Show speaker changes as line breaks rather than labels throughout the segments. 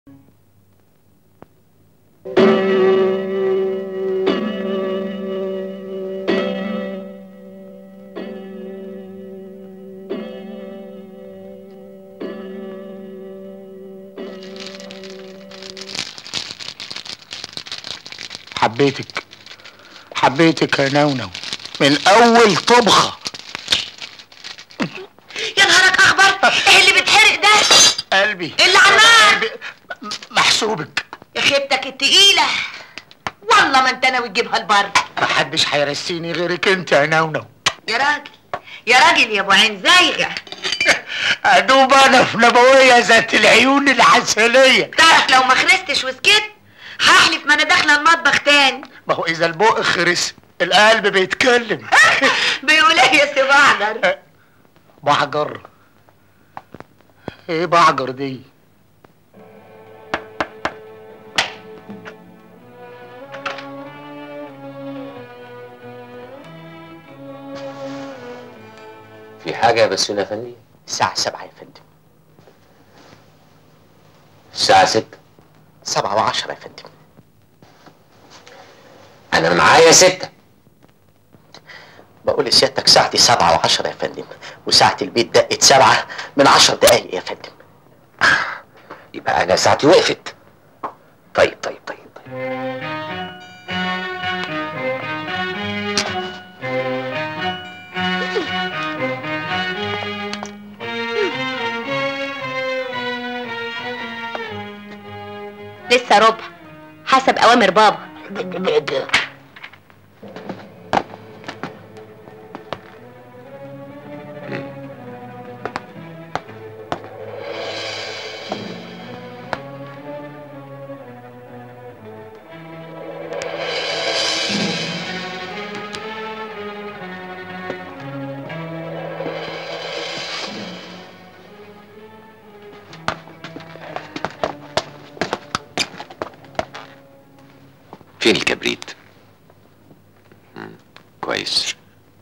حبيتك حبيتك يا نونو من اول طبخه
يا نهارك اخبر ايه اللي بتحرق ده
قلبي
اللي على النار
قلبي محسوبك
يا خيبتك التقيله والله ما انت ناوي تجيبها البر
محدش هيرسيني غيرك انت يا نونو
يا راجل يا راجل يا ابو عين زايغه
ادوب انا في نبويه ذات العيون العسليه
تعرف لو ما خرستش وسكت هحلف ما انا داخله المطبخ تاني
ما هو اذا البق خرس القلب بيتكلم
بيقول ايه يا سي بعجر
بعجر ايه بعجر دي
في حاجة يا بسيون يا فندم
الساعة سبعة يا فندم
الساعة ستة
سبعة وعشرة يا فندم
أنا معايا ستة
بقول لسيادتك ساعتي سبعة وعشرة يا فندم وساعة البيت دقت سبعة من عشر دقايق يا فندم
يبقى أنا ساعتي وقفت طيب طيب طيب طيب
لسه ربع حسب اوامر بابا
فين الكبريت؟ مم، كويس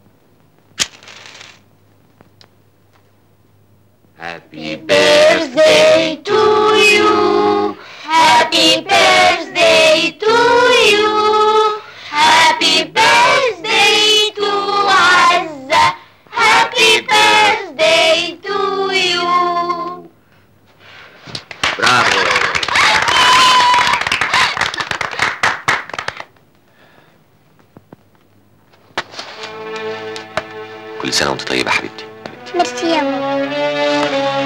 Happy
birthday to you Happy birthday to you Happy birthday to عزة Happy birthday to you
برافو كل سنة وانت طيبة حبيبتي
ميرسي يا ماما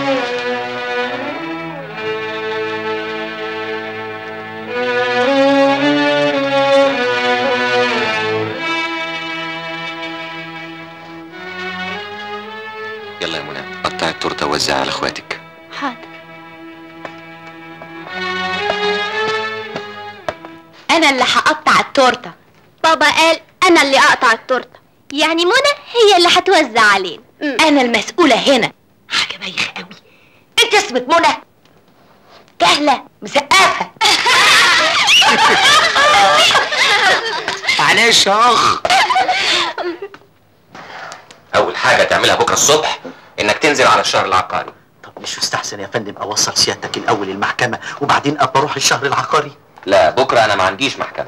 يلا يا منى قطع التورتة ووزعها على اخواتك
حاضر انا اللي هقطع التورته بابا قال انا اللي اقطع التورته يعني منى هي اللي هتوزع علينا انا المسؤوله هنا
حاجه بايخه قوي انت اسمك منى جهله مسقفه
معلش يا اخ
أول حاجة تعملها بكرة الصبح إنك تنزل على الشهر العقاري
طب مش مستحسن يا فندم اوصل سيادتك الاول المحكمة وبعدين ابقى اروح الشهر العقاري
لا بكرة أنا ما عنديش محكمة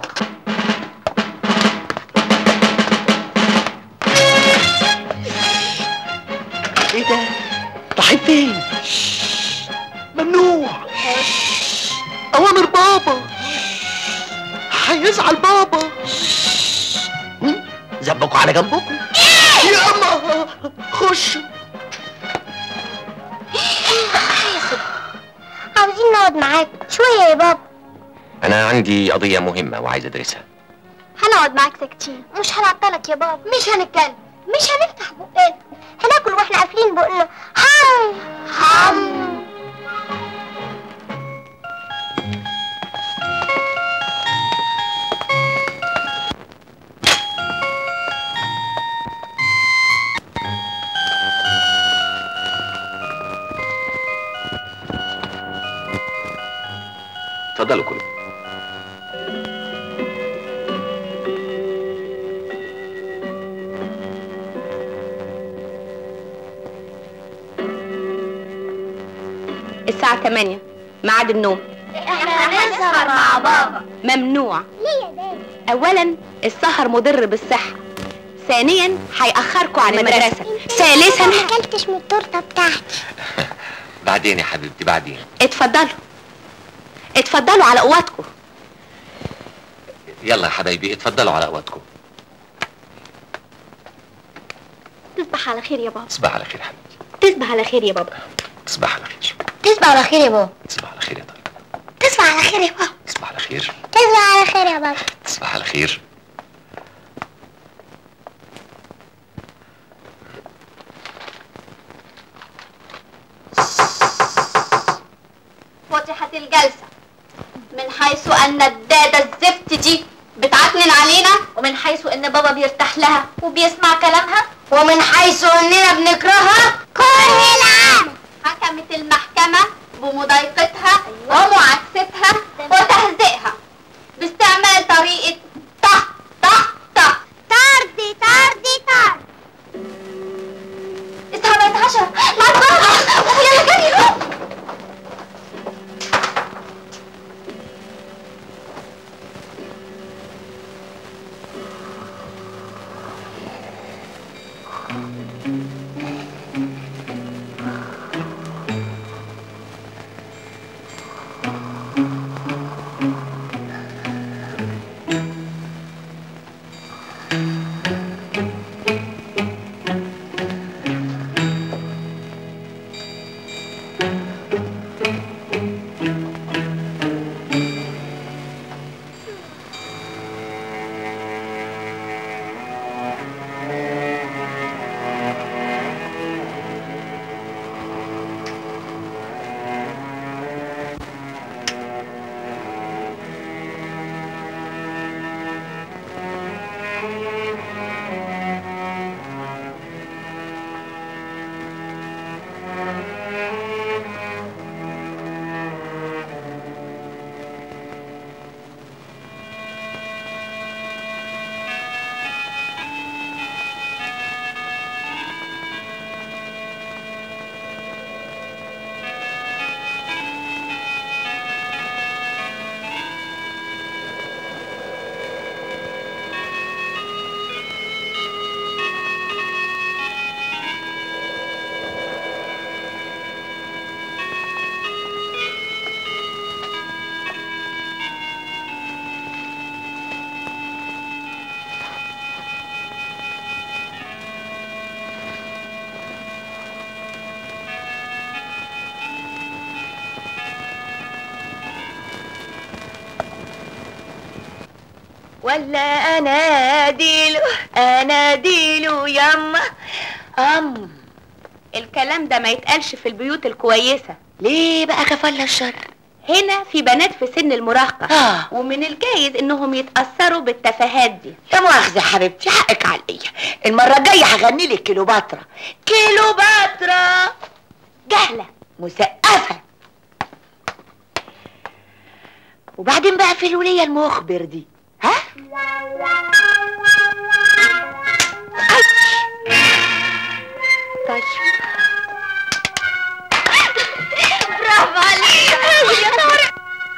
ايه ده؟ رايحين فين؟ ممنوع اوامر بابا هيزعل بابا هم؟ ذنبكوا على جنبكم يا اما خش
عاوزين نقعد معاك شويه يا بابا
أنا عندي قضية مهمة وعايز أدرسها
هنقعد معاك ساكتين مش هنعطلك يا بابا مش هنتكلم مش هنفتح بقنا هناكل واحنا قافلين بقنا هم هم
اتفضلوا كلوا
الساعة 8 ميعاد النوم نسهر مع بابا
ممنوع
ليه يا دادي
اولا السهر مضر بالصحه ثانيا هيأخركوا عن المدرسه ثالثا
ما اكلتش من التورته بتاعتي
بعدين يا حبيبتي بعدين
اتفضلوا اتفضلوا على قواتكم
يلا يا حبايبي اتفضلوا على اوضتكم
تصبح على خير يا بابا
تصبح على خير يا حبيبتي
تصبح على خير يا بابا
تصبح على خير
تصبح على خير يا بابا
تصبح على خير يا طارق
تصبح على خير يا بابا
تصبح على خير
تصبح على خير يا بابا
تصبح على خير
فتحت الجلسة من حيث أن الدادة الزفت دي بتعكنن علينا ومن حيث أن بابا بيرتاح لها وبيسمع كلامها
ومن حيث اننا بنكرهها
كره العام
حكمت المحكمة بمضايقتها ومعاكستها وتهزئها باستعمال طريقة طه طه طه
طردي طردي طرد
الساعة بقت عشرة مع بابا يلا جري روح
ولا اناديله اناديله يما ام الكلام ده ما يتقالش في البيوت الكويسه
ليه بقى كفل الشر
هنا في بنات في سن المراهقه
آه.
ومن الجايز انهم يتاثروا بالتفاهات دي
لا مؤاخذة يا حبيبتي حقك عليا المرة الجاية هغني لك كيلوباترا كيلوباترا
جهله
مسقفة وبعدين بقى في الولية المخبر دي ها؟ أي. طيب
برافو عليك يا طارق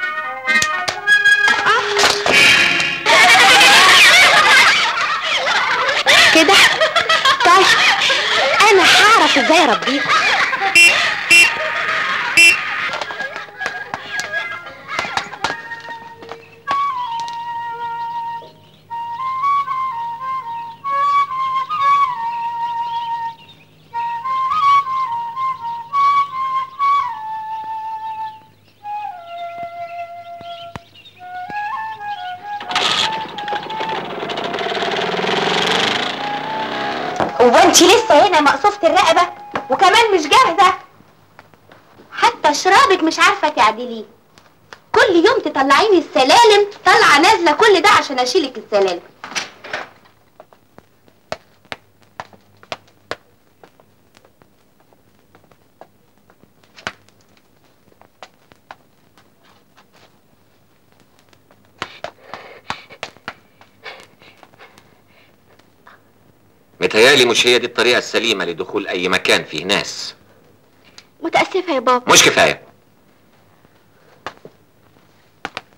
كده طيب انا هعرف ازاي اربيكم هو انت لسه هنا مقصوفة الرقبة وكمان مش جاهزة حتى شرابك مش عارفة تعدليه كل يوم تطلعيني السلالم طالعة نازلة كل ده عشان اشيلك السلالم
متهيالي مش هي دي الطريقة السليمة لدخول أي مكان فيه ناس
متأسفة يا بابا
مش كفاية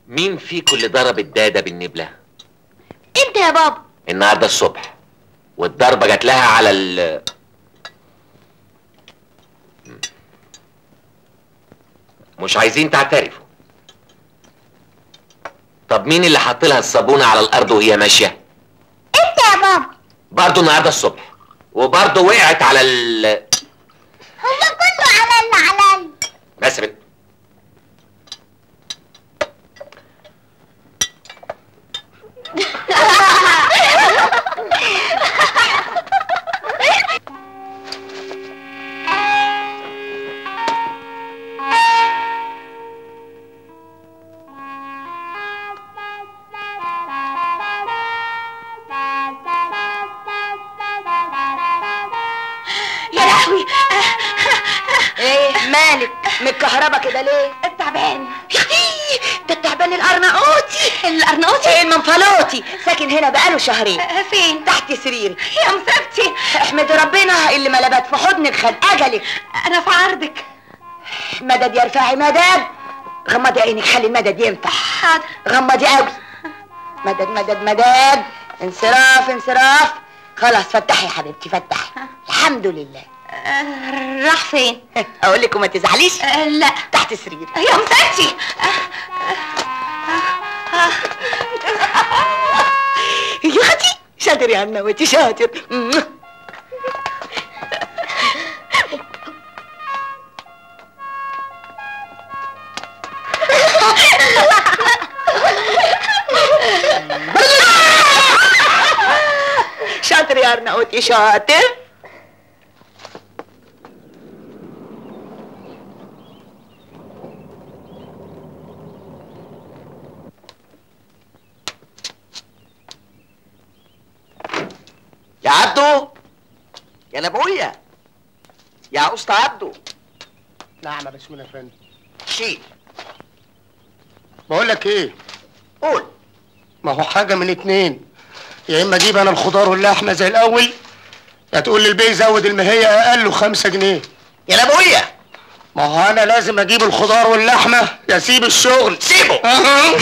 مين فيكم اللي ضرب الداده بالنبله
انت يا بابا
النهارده الصبح والضربه جات لها على ال مش عايزين تعترفوا طب مين اللي حط لها الصابونه على الارض وهي ماشيه
انت يا بابا
برضه النهارده الصبح وبرضه وقعت على ال
هو كله على على
بس يا بنت
يا لهوي ايه مالك متكهربه كده ليه
تعبان
ده التعبان الارناؤوطي
الارناؤوطي
ايه المنفلوطي ساكن هنا بقاله شهرين
آه، فين
تحت سريري
يا مصيبتي
احمد ربنا اللي ما لبت في حضنك خد اجلك
انا في عرضك
مدد يا رفاعي مدد غمضي عينك خلي المدد ينفع
حاضر
غمضي قوي مدد مدد مدد انصراف انصراف خلاص فتحي يا حبيبتي فتحي الحمد لله
آه، راح فين
اقول لك وما تزعليش
آه، لا
تحت سريري
يا مصيبتي
يا اختي شاطر يا هنوتي شاطر شاطر يا ارناؤوطي شاطر
يا عبدو يا نبوية يا أسطى عبدو
نعم يا بسمون يا فندم
شيل
بقول لك ايه
قول
ما هو حاجه من اتنين يا اما اجيب انا الخضار واللحمه زي الاول يا تقول لي البيه زود المهيه اقل خمسة جنيه
يا نبوية
ما هو انا لازم اجيب الخضار واللحمه يا اسيب الشغل
سيبه
أها.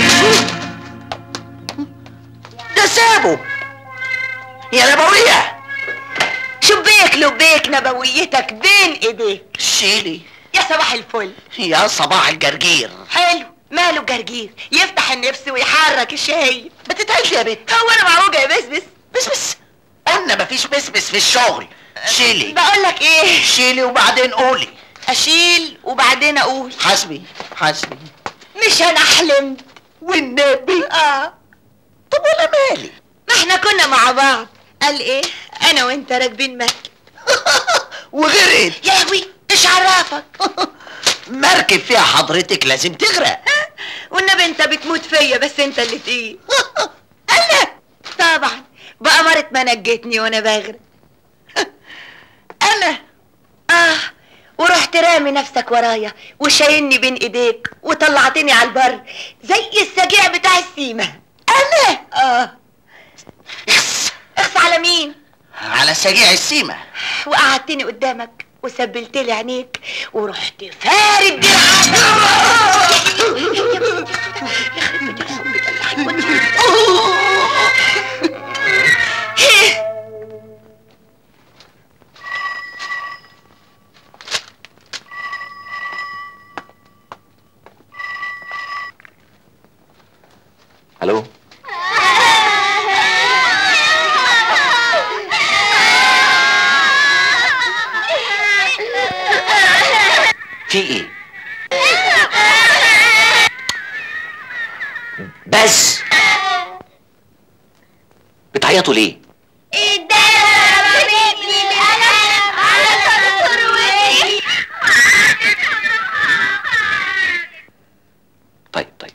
ده سابه يا نبوية
شبيك لبيك نبويتك بين ايديك
شيلي
يا صباح الفل
يا صباح الجرجير
حلو ماله جرجير يفتح النفس ويحرك الشهية
بتتعيش يا بنت
هو انا معوجة يا بسبس
بس بس قلنا مفيش بسبس في الشغل شيلي
بقول لك ايه
شيلي وبعدين قولي
اشيل وبعدين اقول
حسبي حسبي
مش انا حلمت
والنبي
اه
طب ولا مالي
ما احنا كنا مع بعض قال ايه انا وانت راكبين مركب
وغرقت
يا لهوي ايش عرفك
مركب فيها حضرتك لازم تغرق
والنبي انت بتموت فيا بس انت اللي تقيل انا طبعا بأمرة ما نجتني وانا بغرق انا اه ورحت رامي نفسك ورايا وشايلني بين ايديك وطلعتني على البر زي السجيع بتاع السيمة انا اه
اخس
اخس على مين
على سجيع السيمة
وقعدتني قدامك وسبلت لي عينيك ورحت فارد دراعك
الو في ايه بس بتعيطوا ليه طيب طيب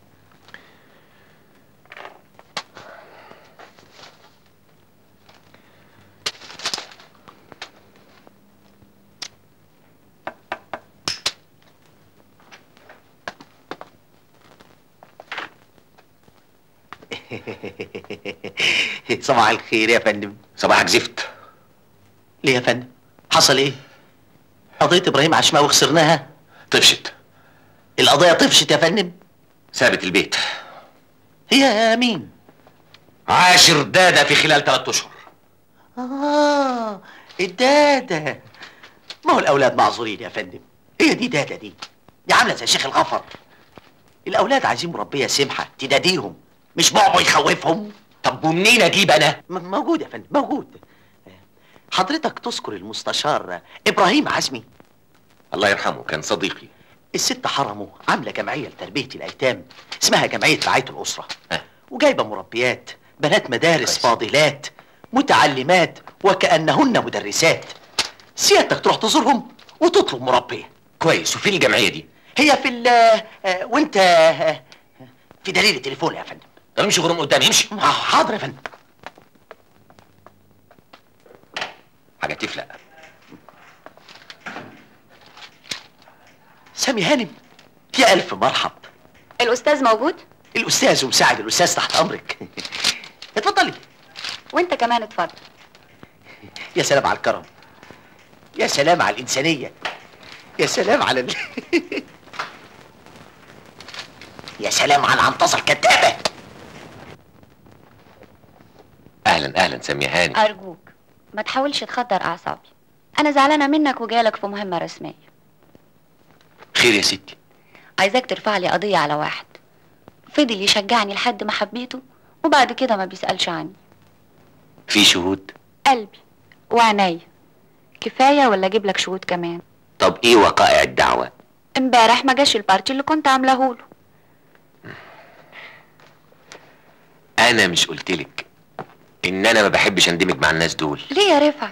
صباح الخير يا فندم
صباحك زفت
ليه يا فندم حصل ايه قضية ابراهيم عشماوي خسرناها
طفشت
القضية طفشت يا فندم
سابت البيت
هي مين
عاشر دادة في خلال ثلاثة اشهر
اه الدادة ما هو الاولاد معذورين يا فندم هي دي دادة دي دي عاملة زي شيخ الغفر الاولاد عايزين مربية سمحة تناديهم مش بعبع يخوفهم
طب ومنين اجيب انا
م- موجود يا فندم موجود حضرتك تذكر المستشار ابراهيم عزمي
الله يرحمه كان صديقي
الست حرمه عامله جمعيه لتربيه الايتام اسمها جمعيه رعايه الاسره
آه.
وجايبه مربيات بنات مدارس
كويس.
فاضلات متعلمات وكانهن مدرسات سيادتك تروح تزورهم وتطلب مربيه
كويس وفين الجمعية دي
هي في ال آه، وانت آه، في دليل التليفون يا فندم
امشي غرم قدامي امشي
آه، حاضر يا فندم
حاجة تفلق
سامي هانم يا الف مرحب
الاستاذ موجود
الاستاذ ومساعد الاستاذ تحت امرك اتفضلي
وانت كمان اتفضل
يا سلام على الكرم يا سلام على الإنسانية يا سلام على ال... يا سلام على العنطزة الكدابة
اهلا اهلا سامية هاني
ارجوك ما تحاولش تخدر اعصابي انا زعلانه منك وجايلك في مهمه رسميه
خير يا ستي
عايزاك ترفع لي قضيه على واحد فضل يشجعني لحد ما حبيته وبعد كده ما بيسالش عني
في شهود
قلبي وعينيا كفايه ولا اجيب لك شهود كمان
طب ايه وقائع الدعوة
امبارح ما جاش البارتي اللي كنت عاملاه له
انا مش قلتلك ان انا ما بحبش اندمج مع الناس دول
ليه يا رفعت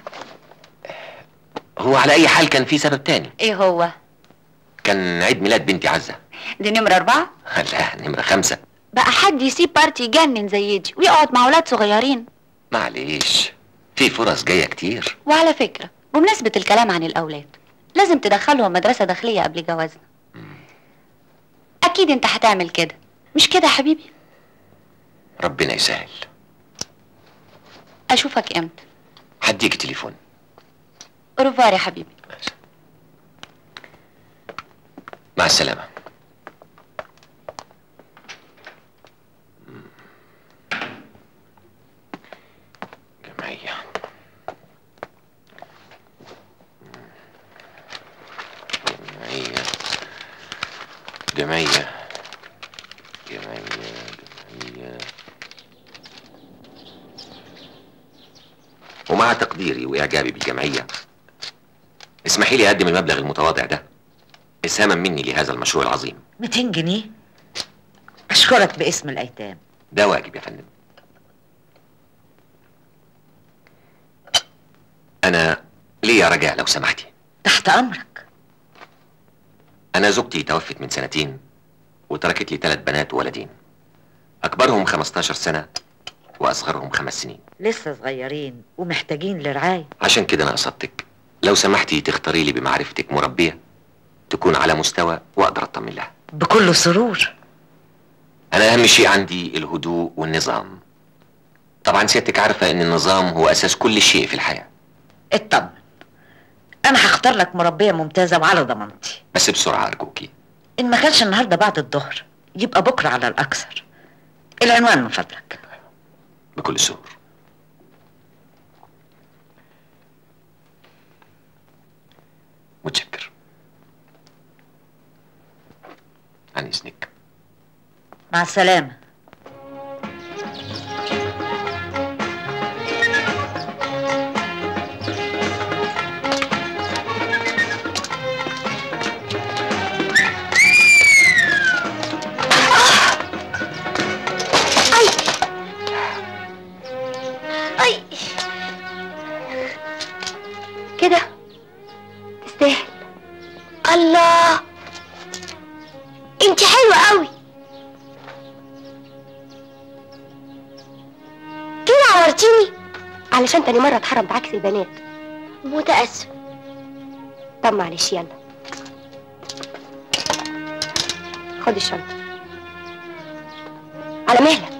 هو على اي حال كان في سبب تاني
ايه هو
كان عيد ميلاد بنتي عزة
دي نمره اربعه
لا نمرة خمسة
بقى حد يسيب بارتي يجنن زي دي ويقعد مع ولاد صغيرين
معلش في فرص جاية كتير
وعلى فكرة بمناسبة الكلام عن الأولاد لازم تدخلهم مدرسة داخلية قبل جوازنا أكيد أنت هتعمل كده مش كده يا حبيبي
ربنا يسهل
أشوفك إمتى
هديك تليفون
أوروفوار يا حبيبي
مع السلامة جمعية جمعية جمعية جمعية جمعية ومع تقديري وإعجابي بالجمعية اسمحي لي أقدم المبلغ المتواضع ده إسهاما مني لهذا المشروع العظيم
200 جنيه اشكرك باسم الايتام
ده واجب يا فندم أنا ليا رجاء لو سمحتي
تحت امرك
أنا زوجتي توفت من سنتين وتركت لي ثلاث بنات وولدين أكبرهم 15 سنة وأصغرهم خمس سنين
لسه صغيرين ومحتاجين لرعايه
عشان كده أنا قصدتك لو سمحتي تختاري لي بمعرفتك مربية تكون على مستوى وأقدر أطمن لها
بكل سرور
أنا أهم شيء عندي الهدوء والنظام طبعا سيادتك عارفة إن النظام هو أساس كل شيء في الحياة
اطمن انا هختار لك مربيه ممتازه وعلى ضمانتي
بس بسرعة أرجوكي
ان ما كانش النهارده بعد الظهر يبقى بكره على الاكثر العنوان من فضلك
بكل سرور متشكر عن إذنك
مع السلامه
اي كده تستاهل الله انت حلوة قوي كده عورتيني علشان تاني مرة اتحرم بعكس البنات متأسف طب معلش يلا خد الشنطة على مهلك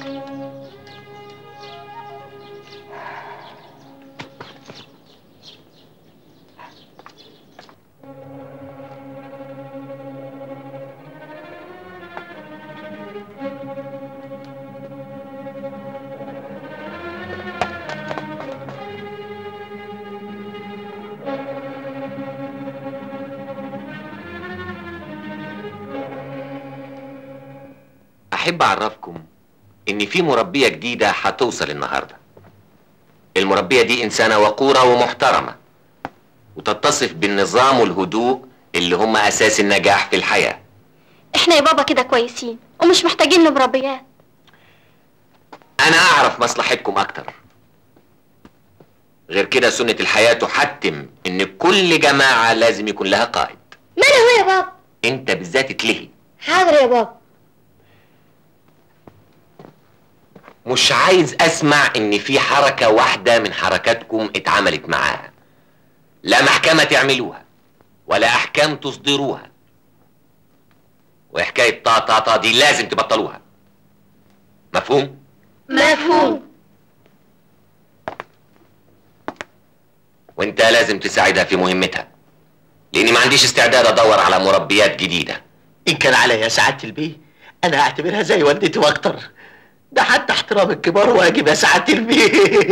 احب اعرفكم ان في مربيه جديده هتوصل النهارده المربيه دي انسانه وقوره ومحترمه وتتصف بالنظام والهدوء اللي هم اساس النجاح في الحياه
احنا يا بابا كده كويسين ومش محتاجين لمربيات
انا اعرف مصلحتكم اكتر غير كده سنه الحياه تحتم ان كل جماعه لازم يكون لها قائد
ما انا هو يا بابا
انت بالذات اتلهي
حاضر يا بابا
مش عايز اسمع ان في حركة واحدة من حركاتكم اتعملت معاها لا محكمة تعملوها ولا احكام تصدروها وحكاية طا طا طا دي لازم تبطلوها مفهوم؟
مفهوم
وانت لازم تساعدها في مهمتها لاني ما عنديش استعداد ادور على مربيات جديدة
ان كان عليا يا سعاده البيه انا اعتبرها زي والدتي واكتر ده حتى احترام الكبار واجب يا سعاده البيه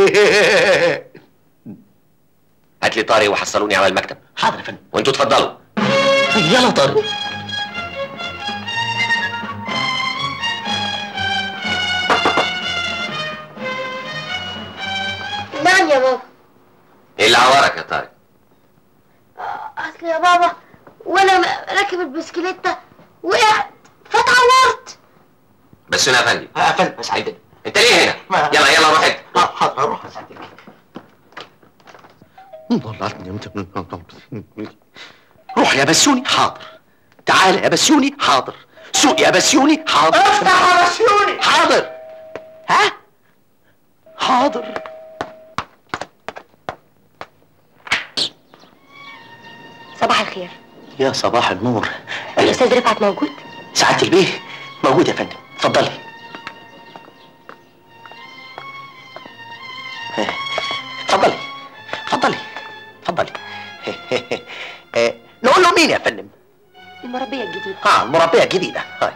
هات لي طارق وحصلوني على المكتب
حاضر يا فندم
وانتوا اتفضلوا
يلا طارق
نعم يا بابا
ايه اللي عورك يا طارق؟
اصل يا بابا وانا م- راكب البسكليتة وقعت فتعورت
بس هنا يا فندم
يا فندم يا سعاده
انت ليه هنا؟
ما-
يلا يلا روح انت
آه، حاضر اروح يا سعاده البيه روح يا بسيوني حاضر تعال يا بسيوني حاضر سوق يا بسيوني حاضر افتح يا بسيوني حاضر ها حاضر
صباح الخير
يا صباح النور
الاستاذ رفعت موجود
سعاده البيه موجود يا فندم اتفضلي اتفضلي اتفضلي اتفضلي آه، نقول له مين يا فندم
المربيه الجديده
اه المربيه الجديده هاي.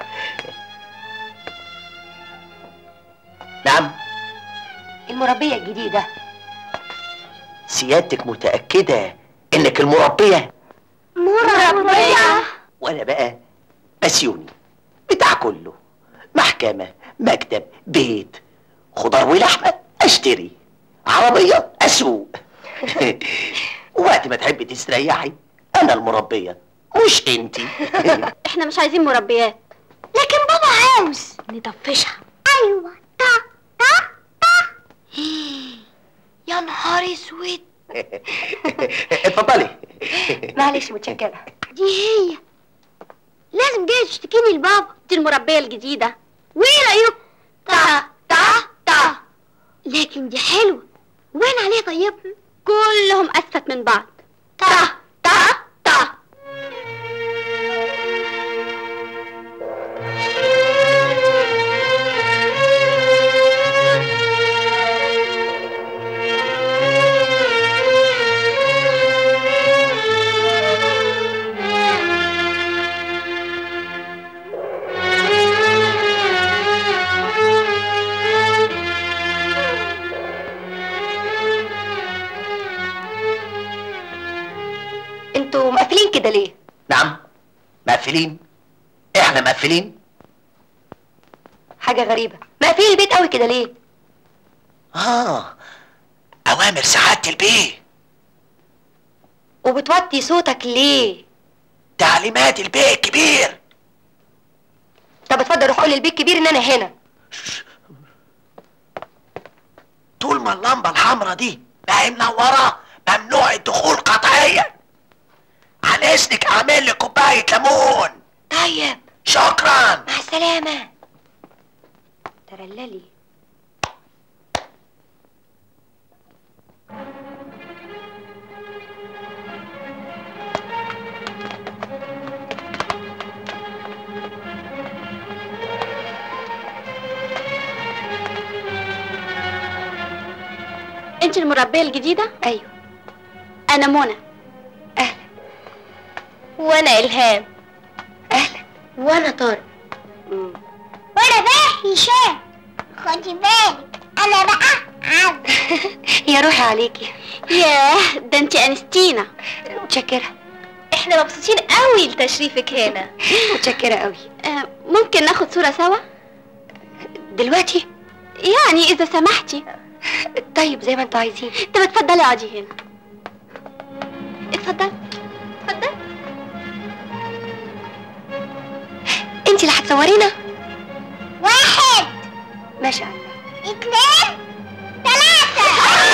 نعم
المربيه الجديده
سيادتك متاكده انك المربيه
مربية
وانا بقى بسيوني بتاع كله محكمة مكتب بيت خضار ولحمة اشتري عربية اسوق وقت ما تحبي تستريحي انا المربية مش انتي
احنا مش عايزين مربيات
لكن بابا عاوز
نطفشها
ايوه تا تا تا يا نهار اسود
اتفضلي
معلش متشكره
دي هي لازم جاي تشتكيني لبابا
دي المربية الجديدة
وايه رايك تا تا تا لكن دي حلوه وين عليها طيب
كلهم أسفت من بعض
تا تا تا
انتوا مقفلين كده ليه
نعم مقفلين احنا مقفلين
حاجه غريبه مقفلين البيت قوي كده ليه
اه اوامر سعادة البيه
وبتوطي صوتك ليه
تعليمات البيه الكبير
طب اتفضل روح قول للبيت كبير ان انا هنا
طول ما اللمبة الحمراء دي ما هي منورة ممنوع الدخول قطعيا عن اذنك اعمل لي كوباية ليمون
طيب
شكرا
مع السلامه ترللي
انت المربية الجديدة
ايوه
أنا منى
اهلا
وانا الهام
اهلا
وانا طارق
مم.
وانا بقى هشام خدي بالك انا بقى عبد
يا روحي عليكي
ياه ده انت أنستينا
متشكره
احنا مبسوطين قوي لتشريفك هنا
متشكره قوي
آه، ممكن ناخد صورة سوا
دلوقتي
يعني اذا سمحتي
طيب زي ما انتوا عايزين
طب اتفضلي اقعدي هنا اتفضلي اتفضلي
انت اللي هتصورينا
واحد
ما شاء الله
اتنين تلاتة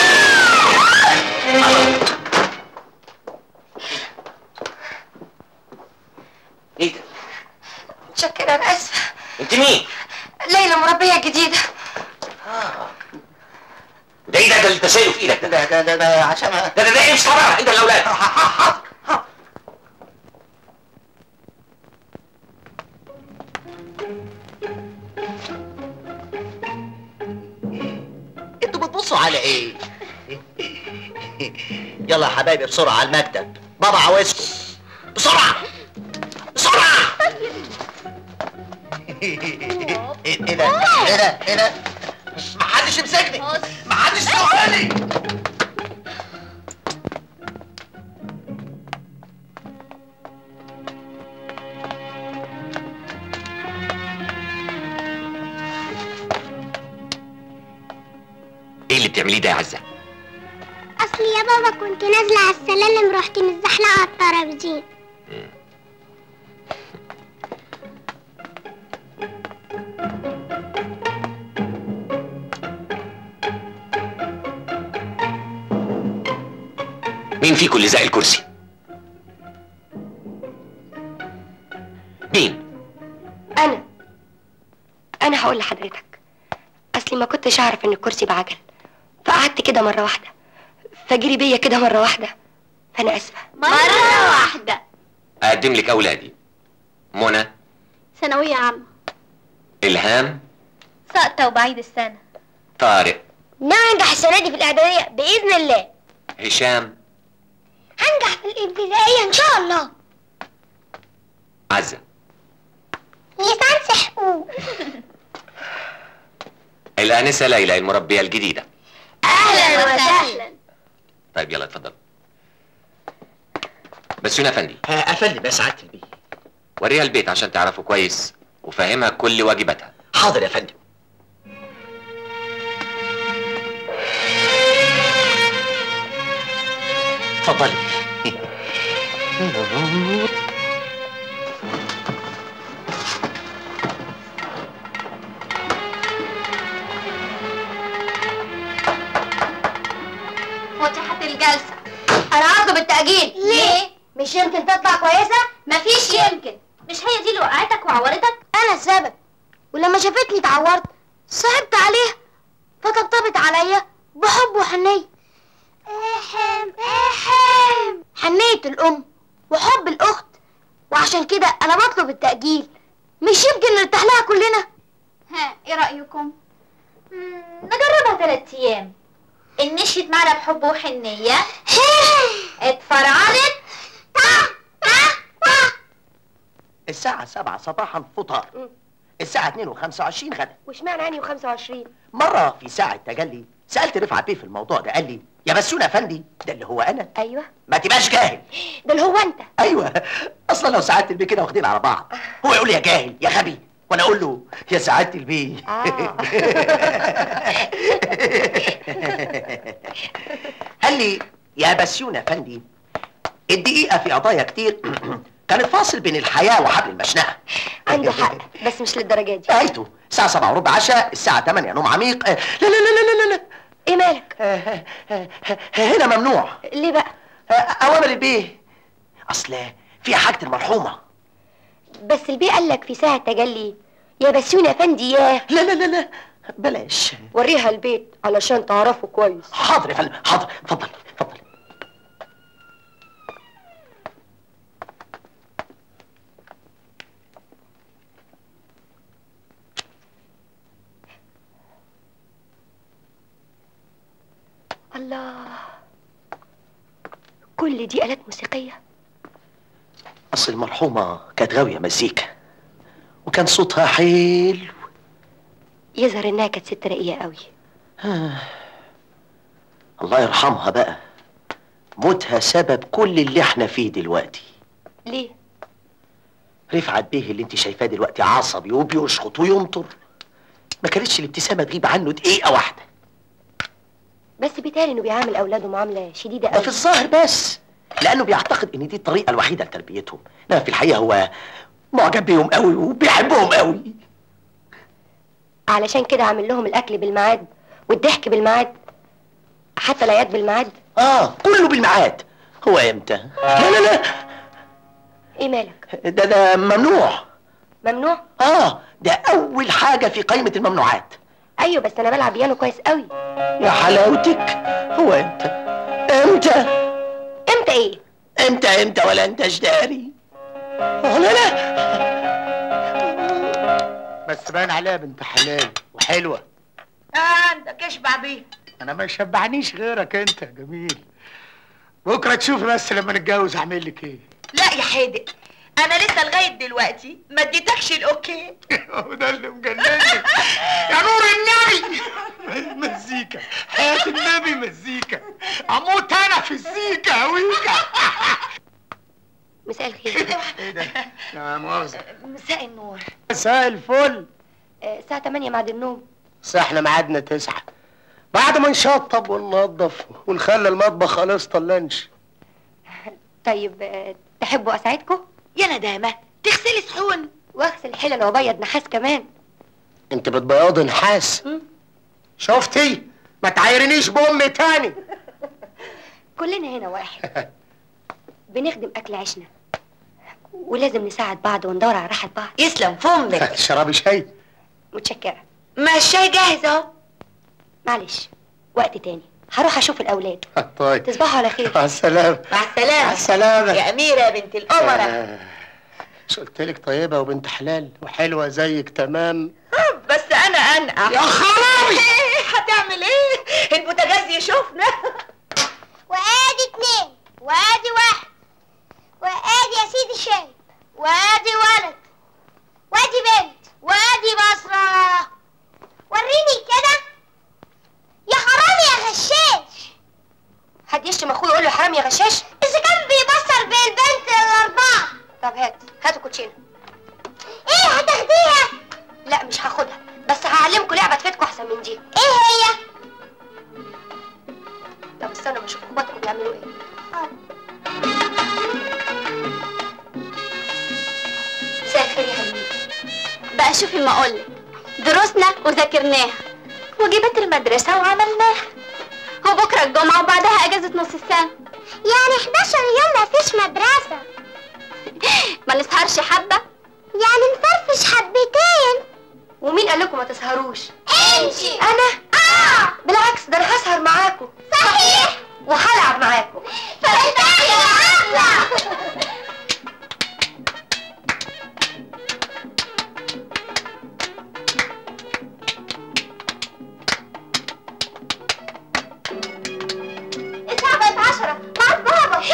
ايه ده؟
متشكرة انا اسفة
انت مين؟
ليلى مربية جديدة
ده ايه ده ده اللي انت شايله في ايدك ده؟
ده ده ده, ده عشان
ده ده ده امشي طبعا ايد الاولاد
انتوا بتبصوا على ايه؟ يلا يا حبايبي بسرعة على المكتب بابا عاوزكم بسرعة بسرعة ايه إيه ده؟ ايه ده؟ ايه ده؟ محدش يمسكني محدش يسوقني
ايه اللي بتعمليه ده يا عزه؟
اصل يا بابا كنت نازلة على السلالم رحت متزحلقة على الترابيزين
مين فيكم اللي زق الكرسي؟ مين؟
انا انا هقول لحضرتك اصلي ما كنتش اعرف ان الكرسي بعجل فقعدت كده مرة واحدة فجري بيا كده مرة واحدة فانا اسفة
مرة واحدة
اقدم لك اولادي منى
ثانوية عامة
الهام
ساقطة وبعيد السنة
طارق
ناوي انجح السنة دي في الإعدادية بإذن الله
هشام
هنجح في الابتدائية إن شاء الله
عزه
لسان حقوق
الانسه ليلى المربيه الجديده
أهلا وسهلا
طيب يلا اتفضل بس يا افندي
قفلني بس سعادة البيه
وريها البيت عشان تعرفه كويس وفهمها كل واجباتها
حاضر يا فندم اتفضلي
فتحت الجلسة
انا عارضه بالتأجيل
ليه؟
مش يمكن تطلع كويسة
مفيش يمكن مش هي دي اللي وقعتك وعورتك؟
انا السبب ولما شافتني اتعورت صعبت عليها فطبطبت عليا بحب وحنية
احم احم
حنية الام وحب الاخت وعشان كده انا بطلب التأجيل مش يمكن نرتاح لها كلنا
ها ايه رأيكم؟ مم، نجربها تلات ايام ان مشيت معنا بحب وحنية اتفرعنت
الساعة 7 صباحا فطار الساعة 2 و25 غدا
واشمعنى يعني و25
مرة في ساعة تجلي سألت رفعت بيه في الموضوع ده قال لي يا بسيون يا فندي ده اللي هو أنا
ايوه
ما تبقاش جاهل
ده اللي هو انت
ايوه اصلا لو سعادة البيه كده واخدين على بعض هو يقول لي يا جاهل يا غبي وانا اقول له يا سعادة البيه
آه.
قال لي يا بسيون يا فندي الدقيقة في قضايا كتير كانت فاصل بين الحياة وحبل المشنقة
عنده حق بس مش للدرجة دي
نهايته الساعة 7 وربع عشاء الساعة 8 نوم عميق آه، لا لا لا لا لا لا
ايه مالك
آه، آه، آه، هنا ممنوع
ليه بقى
آه، أوامر البيه أصل فيها حاجة المرحومة
بس البيه قال لك في ساعة تجلي يا بسيون يا فندي ياه
لا لا لا لا بلاش
وريها البيت علشان تعرفه كويس
حاضر يا فندم حاضر اتفضل اتفضل
الله كل دي آلات موسيقية
اصل المرحومة كانت غاوية مزيكا وكان صوتها حلو
يظهر انها كانت ست رقيقة قوي
الله يرحمها بقى موتها سبب كل اللي احنا فيه دلوقتي
ليه
رفعت بيه اللي انت شايفاه دلوقتي عصبي وبيشخط وينطر ما كانتش الابتسامه تغيب عنه دقيقه واحده
بس بيتهيألي انه بيعامل اولاده معامله شديده
ده
قوي
في الظاهر بس لانه بيعتقد ان دي الطريقه الوحيده لتربيتهم انما في الحقيقه هو معجب بيهم قوي وبيحبهم قوي
علشان كده عامل لهم الاكل بالميعاد والضحك بالميعاد حتى العياد بالميعاد
اه كله بالميعاد هو امتى لا لا لا
ايه مالك
ده ده ممنوع
ممنوع
اه ده اول حاجه في قائمه الممنوعات
ايوه بس انا بلعب بيانو كويس قوي
يا حلاوتك هو امتى امتى
امتى ايه
امتى امتى ولا انت جداري آه لا لا
بس باين عليها بنت حلال وحلوه
عندك اشبع بيه
انا ما يشبعنيش غيرك انت يا جميل بكره تشوفي بس لما نتجوز هعمل لك ايه
لا يا حادق انا لسه لغايه دلوقتي ما اديتكش الاوكي
هو ده اللي مجنني يا نور النبي مزيكا حياة النبي مزيكا اموت انا في الزيكا ويكا
مساء الخير
ايه ده يا مؤاخذة
مساء النور
مساء الفل
آه، الساعه 8 بعد النوم
بس احنا ميعادنا تسعة بعد ما نشطب وننضف ونخلي المطبخ خلاص طلنش
طيب آه، تحبوا اساعدكم
يا ندامه تغسلي صحون
واغسل حلل وابيض نحاس كمان
انت بتبيضي نحاس شفتي ما تعايرنيش بامي تاني
كلنا هنا واحد بنخدم اكل عيشنا ولازم نساعد بعض وندور على راحه بعض
يسلم فمك
شربي شاي
متشكره
ما الشاي جاهز اهو
معلش وقت تاني هروح اشوف الاولاد
طيب
تصبحوا على خير
مع السلامة
مع السلامه
مع السلامة
يا اميره يا بنت القمره
آه، مش قلت لك طيبة وبنت حلال وحلوة زيك تمام
بس انا انقع
يا خرابي
هتعمل ايه البوتاجاز يشوفنا
وادي اتنين وادي واحد وادي يا سيدي شاي وادي ولد وادي بنت وادي بصرة وريني كده يا حرام يا غشاش
حد يشتم اخوه يقول له حرام يا غشاش
اذا كان بيبصر بالبنت الاربعة
طب هات هاتوا كوتشينه
ايه هتاخديها
لا مش هاخدها بس هعلمكم لعبه تفيدكم احسن من دي
ايه هي
طب استنوا بشوف اخواتكم بيعملوا ايه مساء الخير يا حبيبي
بقى شوفي ما اقولك دروسنا وذاكرناها واجبات المدرسة وعملناها وبكرة الجمعة وبعدها اجازة نص السنة
يعني 11 يوم ما فيش مدرسة
ما نسهرش حبة
يعني نفرفش حبتين
ومين قال لكم ما تسهروش
انتي
انا
اه
بالعكس ده انا هسهر معاكم
صحيح
وهلعب معاكم
فارتاحي يا عبلة
الساعة بقت عشرة مع بابا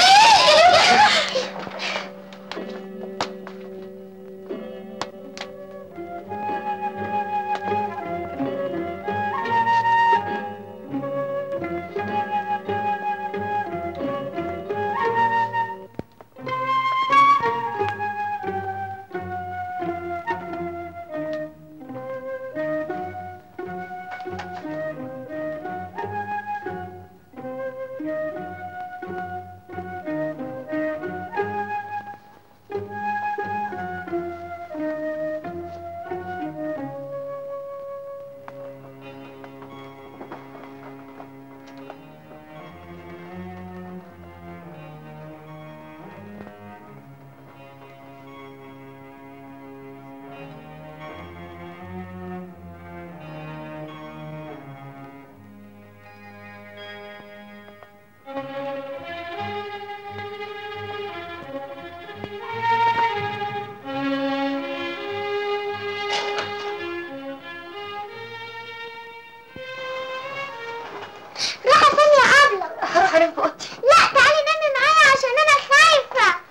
رايحة فين يا عبلة
هروح انام في اوضتي
لا تعالي نامي معايا عشان انا خايفة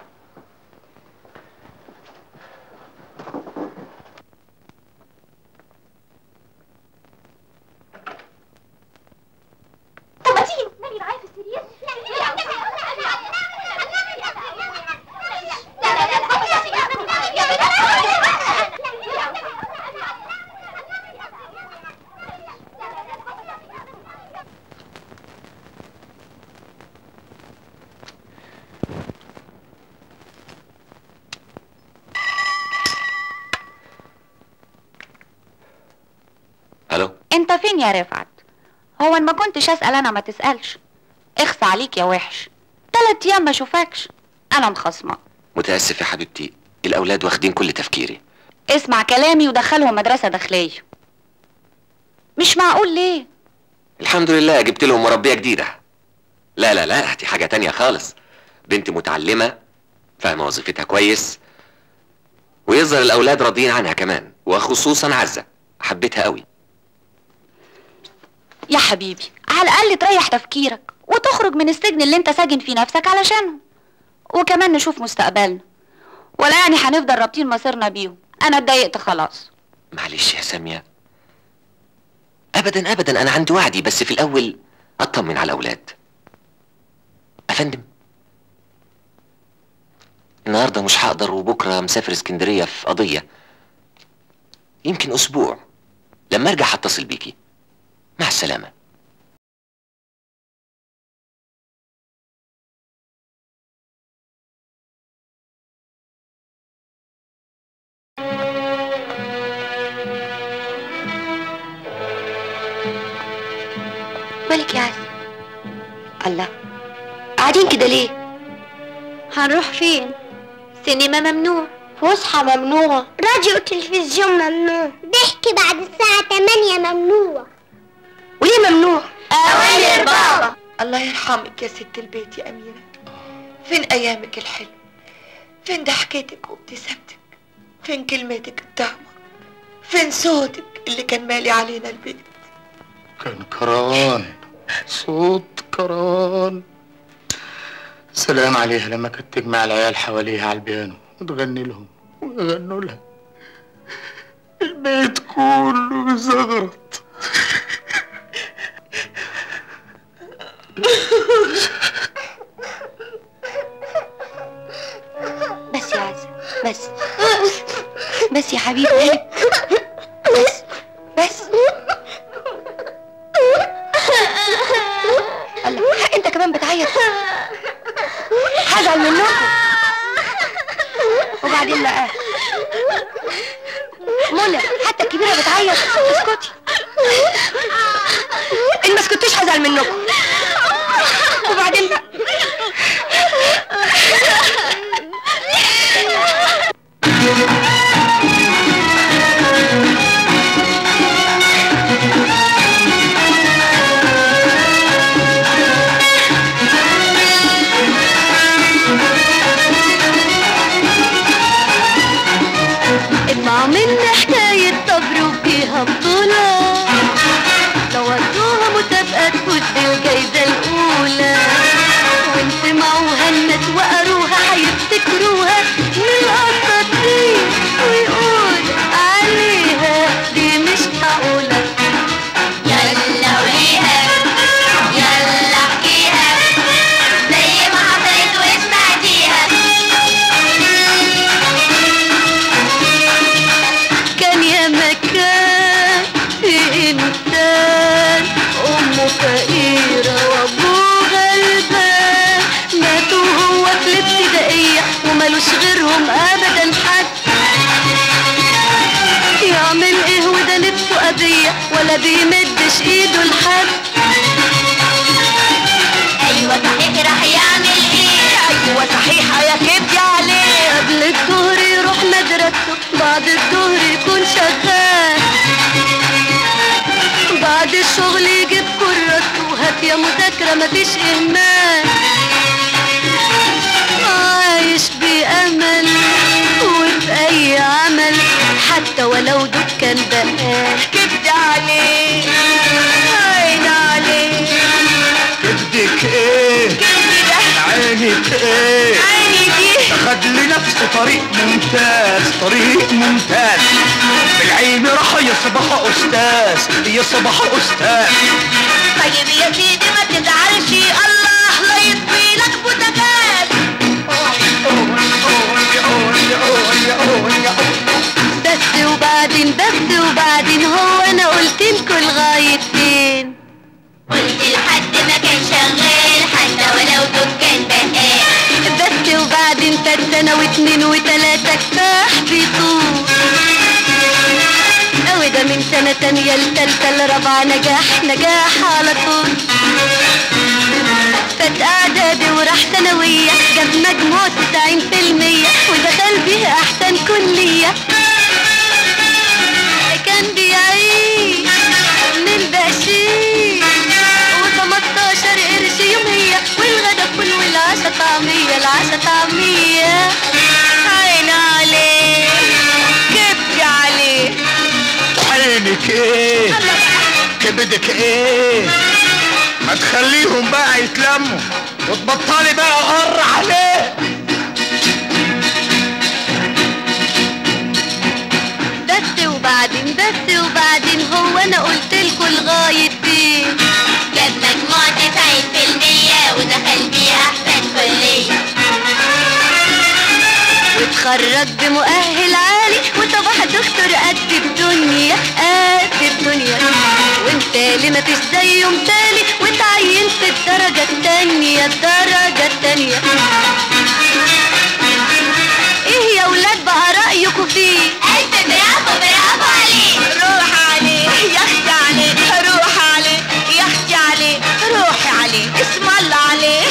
طب ما تيجي نامي معايا في السرير
الو
انت فين يا رفعت هو ان ما كنتش اسال انا ما تسالش اخس عليك يا وحش تلات ايام ما اشوفكش انا مخصمه
متاسف يا حبيبتي الاولاد واخدين كل تفكيري
اسمع كلامي ودخلهم مدرسه داخليه مش معقول ليه
الحمد لله جبت لهم مربيه جديده لا لا لا دي حاجه تانية خالص بنت متعلمه فاهمه وظيفتها كويس ويظهر الاولاد راضيين عنها كمان وخصوصا عزه حبيتها قوي
يا حبيبي على الاقل تريح تفكيرك وتخرج من السجن اللي انت ساجن فيه نفسك علشانهم وكمان نشوف مستقبلنا ولا يعني هنفضل رابطين مصيرنا بيهم انا اتضايقت خلاص
معلش يا ساميه ابدا ابدا انا عندي وعدي بس في الاول اطمن على الاولاد افندم النهارده مش هقدر وبكره مسافر اسكندريه في قضيه يمكن اسبوع لما ارجع هتصل بيكي مع السلامه
مالك يا عز الله قاعدين كده ليه
هنروح فين سينما ممنوع فسحة ممنوع راديو وتلفزيون ممنوع ضحك بعد الساعة 8 ممنوع
وليه ممنوع
أوامر بابا الله يرحمك يا ست البيت يا أميرة فين أيامك الحلوة فين ضحكتك وابتسامتك فين كلمتك الطعمة فين صوتك اللي كان مالي علينا البيت
كان كران صوت كران سلام عليها لما كانت تجمع العيال حواليها على البيانو وتغني لهم ويغنوا لها البيت كله زغرت
بس يا عز بس بس يا حبيبي بس بس الله انت كمان بتعيط هزعل منكم وبعدين بقى منى حتى الكبيرة بتعيط اسكتي ان ما سكتوش هزعل منكم وبعدين بقى
اسمع مني حكاية صبر وفيها بطولة لو ودوها مسابقة تفوز بالجايزة الأولى وإن سمعوها الناس وقروها هيفتكروها من الأساطير ويقول عليها دي مش معقولة
يلا وريها يلا احكيها زي ما حصلت وسمعتيها
كان يا مكان في إنسان أمه فقيرة وأبوه غلبان ماتوا هو في الابتدائية ومالوش غيرهم أبدا حد يعمل إيه وده نفسه أذية ولا بيمدش إيده لحد
ايوه صحيح راح يعمل ايه
أيوة صحيح يا كبدي عليه قبل الظهر يروح مدرسته بعد الظهر يكون شغال بعد الشغل يجيب كرته هات يا مذاكرة مفيش إهمال عايش بأمل وفي أي عمل حتى ولو دكان بقال كبدي عليه عين عليه
كبدك ايه
كبدي ده
عينك ايه
عيني دي
خد لنفسه طريق ممتاز طريق ممتاز بالعلم راح يصبح استاذ يصبح استاذ
طيب يا سيدي ما تزعلش الله لا يطفي لك بوتاجاز
بس وبعدين بس وبعدين هو انا قلت لكم لغايه فين
قلت لحد ما كان شغال حتى ولو دكان بقال
بس وبعدين تلات سنة واتنين وتلاتة كفاح بيطول اوي ده من سنة سنة تانية لتالتة لرابعة نجاح نجاح على طول فات اعدادي وراح ثانوية جاب مجموع تسعين في المية ودخل بيها احسن كلية كان بيعيش من بقشيش وخمستاشر قرش يومية والغدا فول والعشا طعمية العشا طعمية عين عليه كبدي عليه
عينك ايه كبدك ايه ما تخليهم بقى يتلموا وتبطلي بقى غر عليه
بس وبعدين بس وبعدين هو انا قلت لكم لغايه فين
جاب مجموع 90% ودخل بيه احسن كلية
واتخرج بمؤهل عالي وصباح دكتور قد الدنيا قد الدنيا وانت ما فيش زيه مثالي وتعين في الدرجة التانية الدرجة التانية ايه يا ولاد بقى رأيكم فيه
الف برافو برافو عليك
روح عليه يا اختي عليه روح عليه يا اختي عليه روحي عليه اسم الله عليه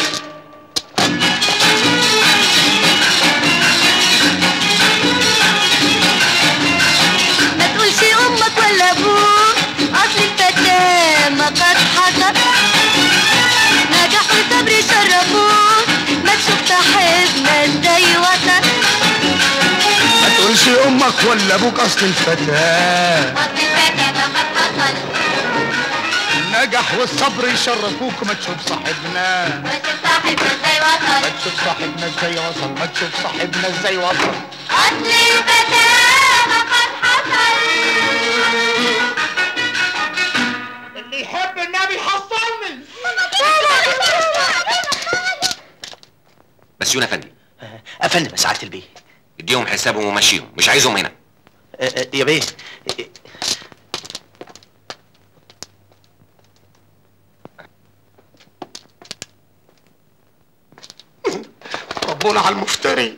ما تقولش امك ولا ابوك اصل الفتاة ما قد حصل نجاح وصبر شرفوك ما تشوف صاحبنا ازاي وصل
ما تقولش امك ولا ابوك اصل الفتاه
وقت الفتاة فقد حصل
النجح والصبر يشرفوك ما تشوف صاحبنا
وشوف صاحبنا ازاي وصل
ما تشوف صاحبنا ازاي وصل ما تشوف صاحبنا ازاي وصل
اصل الفتاة فقد حصل
اللي يحب النبي يحصلني
بس يونا فندي
افندم سعاده البيه
اديهم حسابهم ومشيهم مش عايزهم هنا
أه، أه، يا بيه
ربنا على المفتري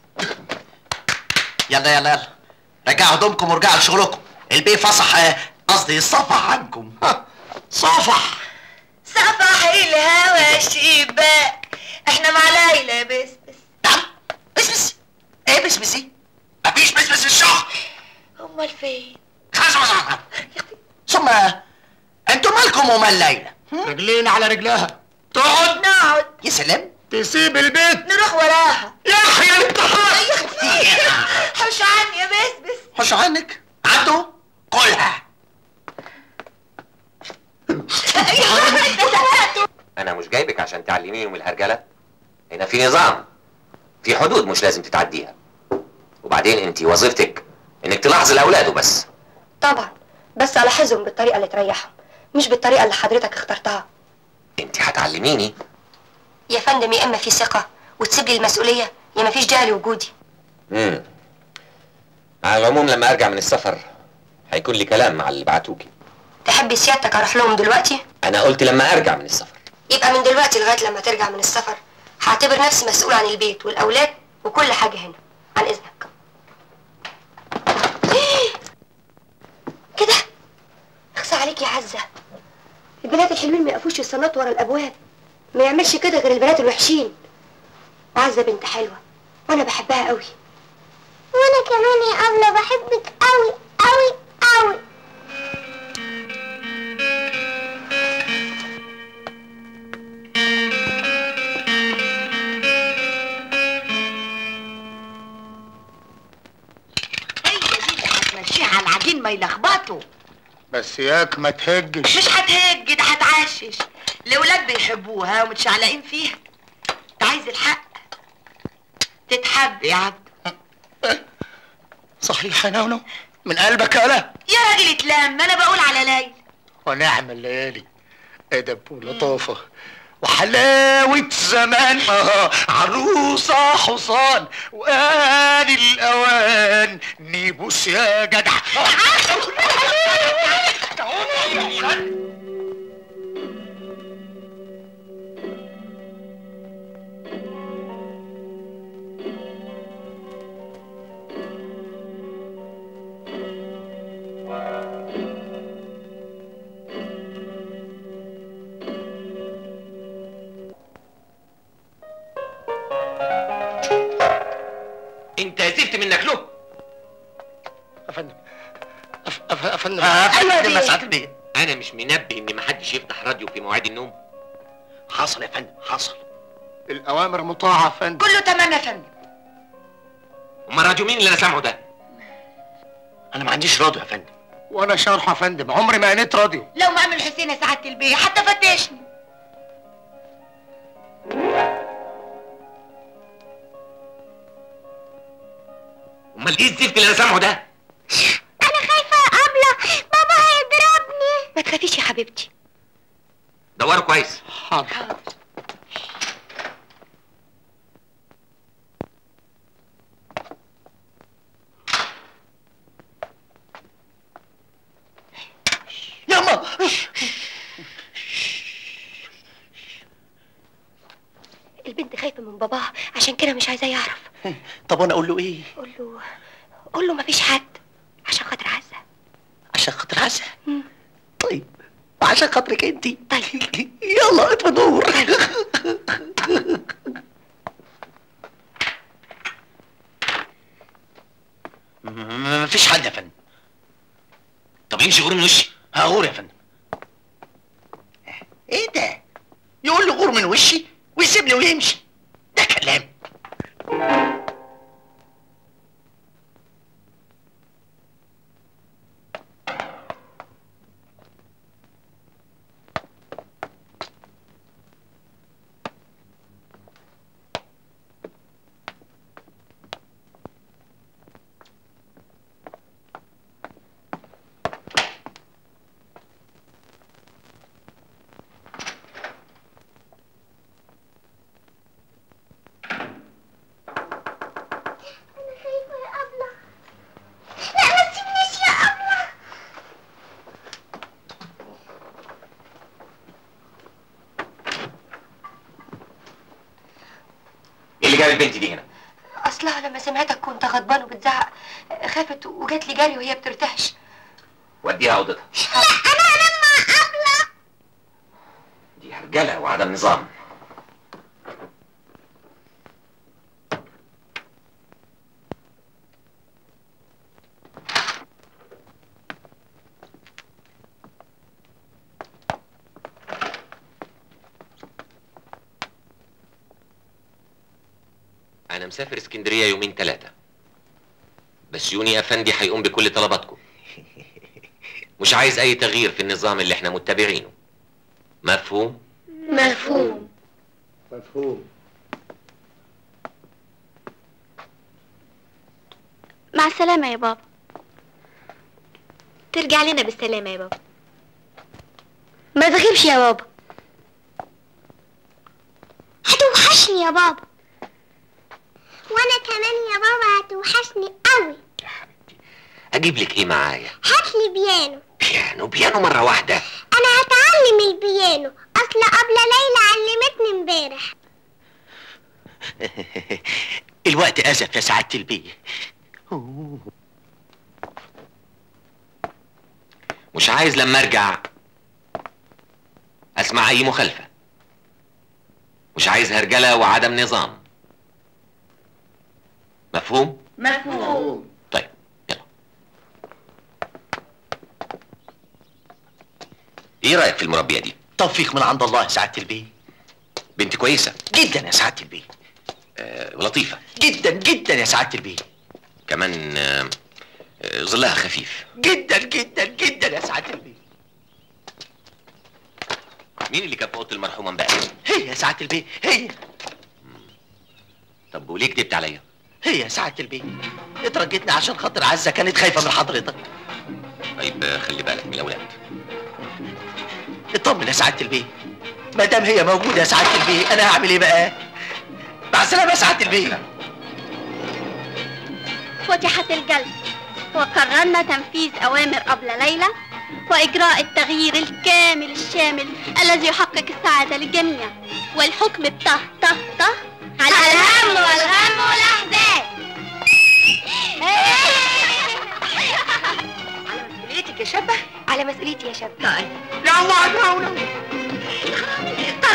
يلا يلا يلا رجعوا هدومكم ورجعوا لشغلكم البيه فصح آه، قصدي صفح عنكم
صفح
صفح الهوى شباك احنا مع ليلى بس بس
نعم بس بس ايه بس بس مفيش بس بس في الشغل
امال فين
خلاص خلاص خلاص. ثم انتوا مالكم ومال ليلى
رجلين على رجلها تقعد
نقعد
يا سلام
تسيب البيت
نروح وراها
يحيى الامتحان
يا اختي حوش عني يا بس بس
خش عنك عدوا كلها
انا مش جايبك عشان تعلميهم الهرجله هنا في نظام في حدود مش لازم تتعديها وبعدين انت وظيفتك انك تلاحظي الاولاد وبس
طبعا بس ألاحظهم بالطريقة اللي تريحهم مش بالطريقة اللي حضرتك اخترتها
انت هتعلميني
يا فندم يا إما في ثقة وتسيب لي المسؤولية يا ما فيش داعي لوجودي
امم على العموم لما ارجع من السفر هيكون لي كلام مع اللي بعتوكي
تحب سيادتك أروح لهم دلوقتي
انا قلت لما ارجع من السفر
يبقى من دلوقتي لغاية لما ترجع من السفر هعتبر نفسي مسؤول عن البيت والأولاد وكل حاجة هنا عن إذنك كده اخسى عليك يا عزة البنات الحلوين ما يقفوش الصالات ورا الأبواب ما يعملش كده غير البنات الوحشين عزة بنت حلوة وأنا بحبها قوي
وانا كمان يا ابله بحبك قوي قوي قوي
هي دي اللي هتمشيها على العجين ما يلخبطوا
بس ياك ما تهجش
مش هتهج ده هتعشش الاولاد بيحبوها ومتشعلقين فيها انت عايز الحق تتحب يا عبد
صحيح يا نونو من قلبك يالا
يا راجل اتلام ما انا بقول على ليلى
ونعم الليالي ادب ولطافه وحلاوة زمان اه عروسة حصان وآن الأوان نيبوس يا جدع يا فندم
آه
أيوة
فندم يا
دي.
سعاده البيه
انا مش منبه ان محدش يفتح راديو في مواعيد النوم
حصل يا فندم حصل
الاوامر مطاعه يا فندم
كله تمام يا فندم
امال راديو مين اللي انا سامعه ده
انا ما عنديش راديو يا فندم
وانا شارحه يا فندم عمري ما قنيت راديو
لو ما عمل حسين يا سعاده البيه حتى فتشني
امال ايه الزفت اللي انا سامعه ده
انا خايفه يا ابله بابا هيضربني
ما تخافيش يا حبيبتي
دوروا كويس
حاضر
يلا
البنت خايفه من باباها عشان كده مش عايزاه يعرف
طب وانا اقول له ايه
قول له قول له مفيش حد عشان خاطر عزه
عشان خاطر عسى
مم.
طيب وعشان خاطرك انت
طيب
يلا اطفي نور م- مفيش حد يا فندم
طب امشي غور من وشي
هغور يا فندم ايه ده يقول لي غور من وشي ويسيبني ويمشي ده كلام
انا خايفه يا ابله لا ما تسيبنيش يا ابله
ايه اللي جاب البنت دي هنا
اصلها لما سمعتك كنت غضبان وبتزعق خافت وجات لي جري وهي بترتعش
وديها اوضتها
لا انا انام مع ابله
دي هرجله وعدم نظام انا مسافر اسكندريه يومين ثلاثه بس يوني افندي هيقوم بكل طلباتكم مش عايز اي تغيير في النظام اللي احنا متبعينه مفهوم
مفهوم
مفهوم
مع السلامه يا بابا
ترجع لنا بالسلامه يا بابا ما تغيبش يا بابا
هتوحشني يا بابا وانا كمان يا بابا هتوحشني قوي
يا حبيبتي اجيب لك ايه معايا
هاتلي بيانو
بيانو بيانو مره واحده
انا هتعلم البيانو اصل قبل ليلى علمتني امبارح
الوقت اسف يا سعاده البيه
مش عايز لما ارجع اسمع اي مخالفه مش عايز هرجله وعدم نظام مفهوم
مفهوم
طيب يلا ايه رايك في المربيه دي
توفيق من عند الله يا سعاده البيه
بنت كويسه
جدا يا سعاده البيه
آه ولطيفه
جدا جدا يا سعاده البيه
كمان آه آه ظلها خفيف
جدا جدا جدا يا سعاده البيه
مين اللي كان في اوضه المرحومه امبارح
هي يا سعاده البيه هي
طب وليه كدبت عليا
هي يا سعاده البيه اترجتني عشان خاطر عزه كانت خايفه من حضرتك
طيب آه، خلي بالك من الاولاد
اطمن يا سعاده البيه ما دام هي موجوده يا سعاده البيه انا هعمل ايه بقى مع السلامه يا سعاده البيه
فتحت الجلسة وقررنا تنفيذ أوامر أبلة ليلى وإجراء التغيير الكامل الشامل الذي يحقق السعادة للجميع والحكم بطه طه طه على الهم والغم والأحزان
على مسؤوليتك يا شابه على مسؤوليتي يا شابه
طيب
يا الله يا الله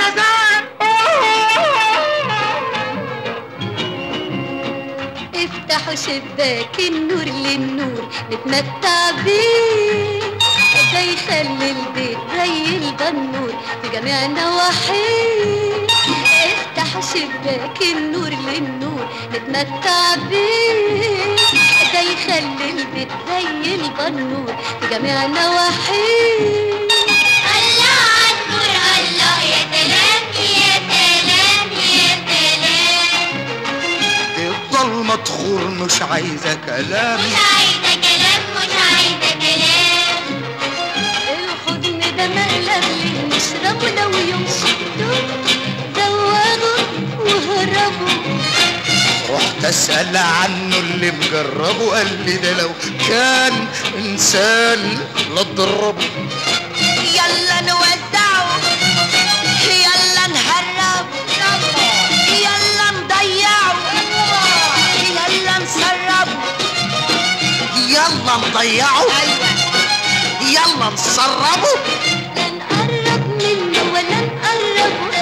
طرزان
افتح
افتحوا شباك النور للنور نتمتع بيه ده يخلي البيت زي البنور في جميع نواحيه افتحوا شباك النور للنور نتمتع بيه ده يخلي البيت زي البنور في جميع نواحيه
الله عالنور الله يا سلام يا سلام يا سلام
الضلمة تخور مش عايزة كلام
مش عايزة كلام مش عايزة كلام
الحضن ده مقلب ليه نشربه لو يوم شفتوه زوغوا وهربوا
رحت اسأل عنه اللي مجربه قال لي ده لو كان انسان لضربه
يلا نوزعه يلا نهربه يلا نضيعه يلا نسربه
يلا نضيعه يلا نسربه
لا نقرب منه ولا نقربه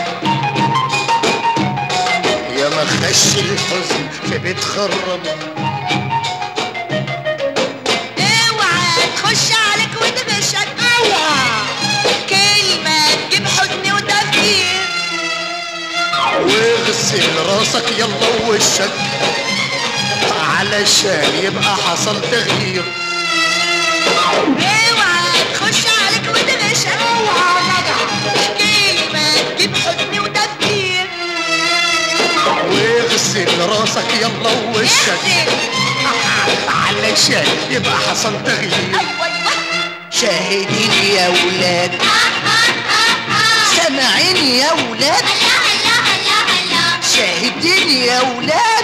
يا ما خش الحزن في بيت خربه
اوعى تخش عليك وتغشك اوعى كلمة تجيب حزن وتفكير
واغسل راسك يلا ووشك علشان يبقى حصل تغيير
اوعى تخش عليك وتغشك اوعى نجع كلمة تجيب حزن وتفكير
واغسل راسك يلا ووشك علشان يبقى حصل تغيير
شاهدين يا ولاد سامعين يا ولاد شاهدين يا ولاد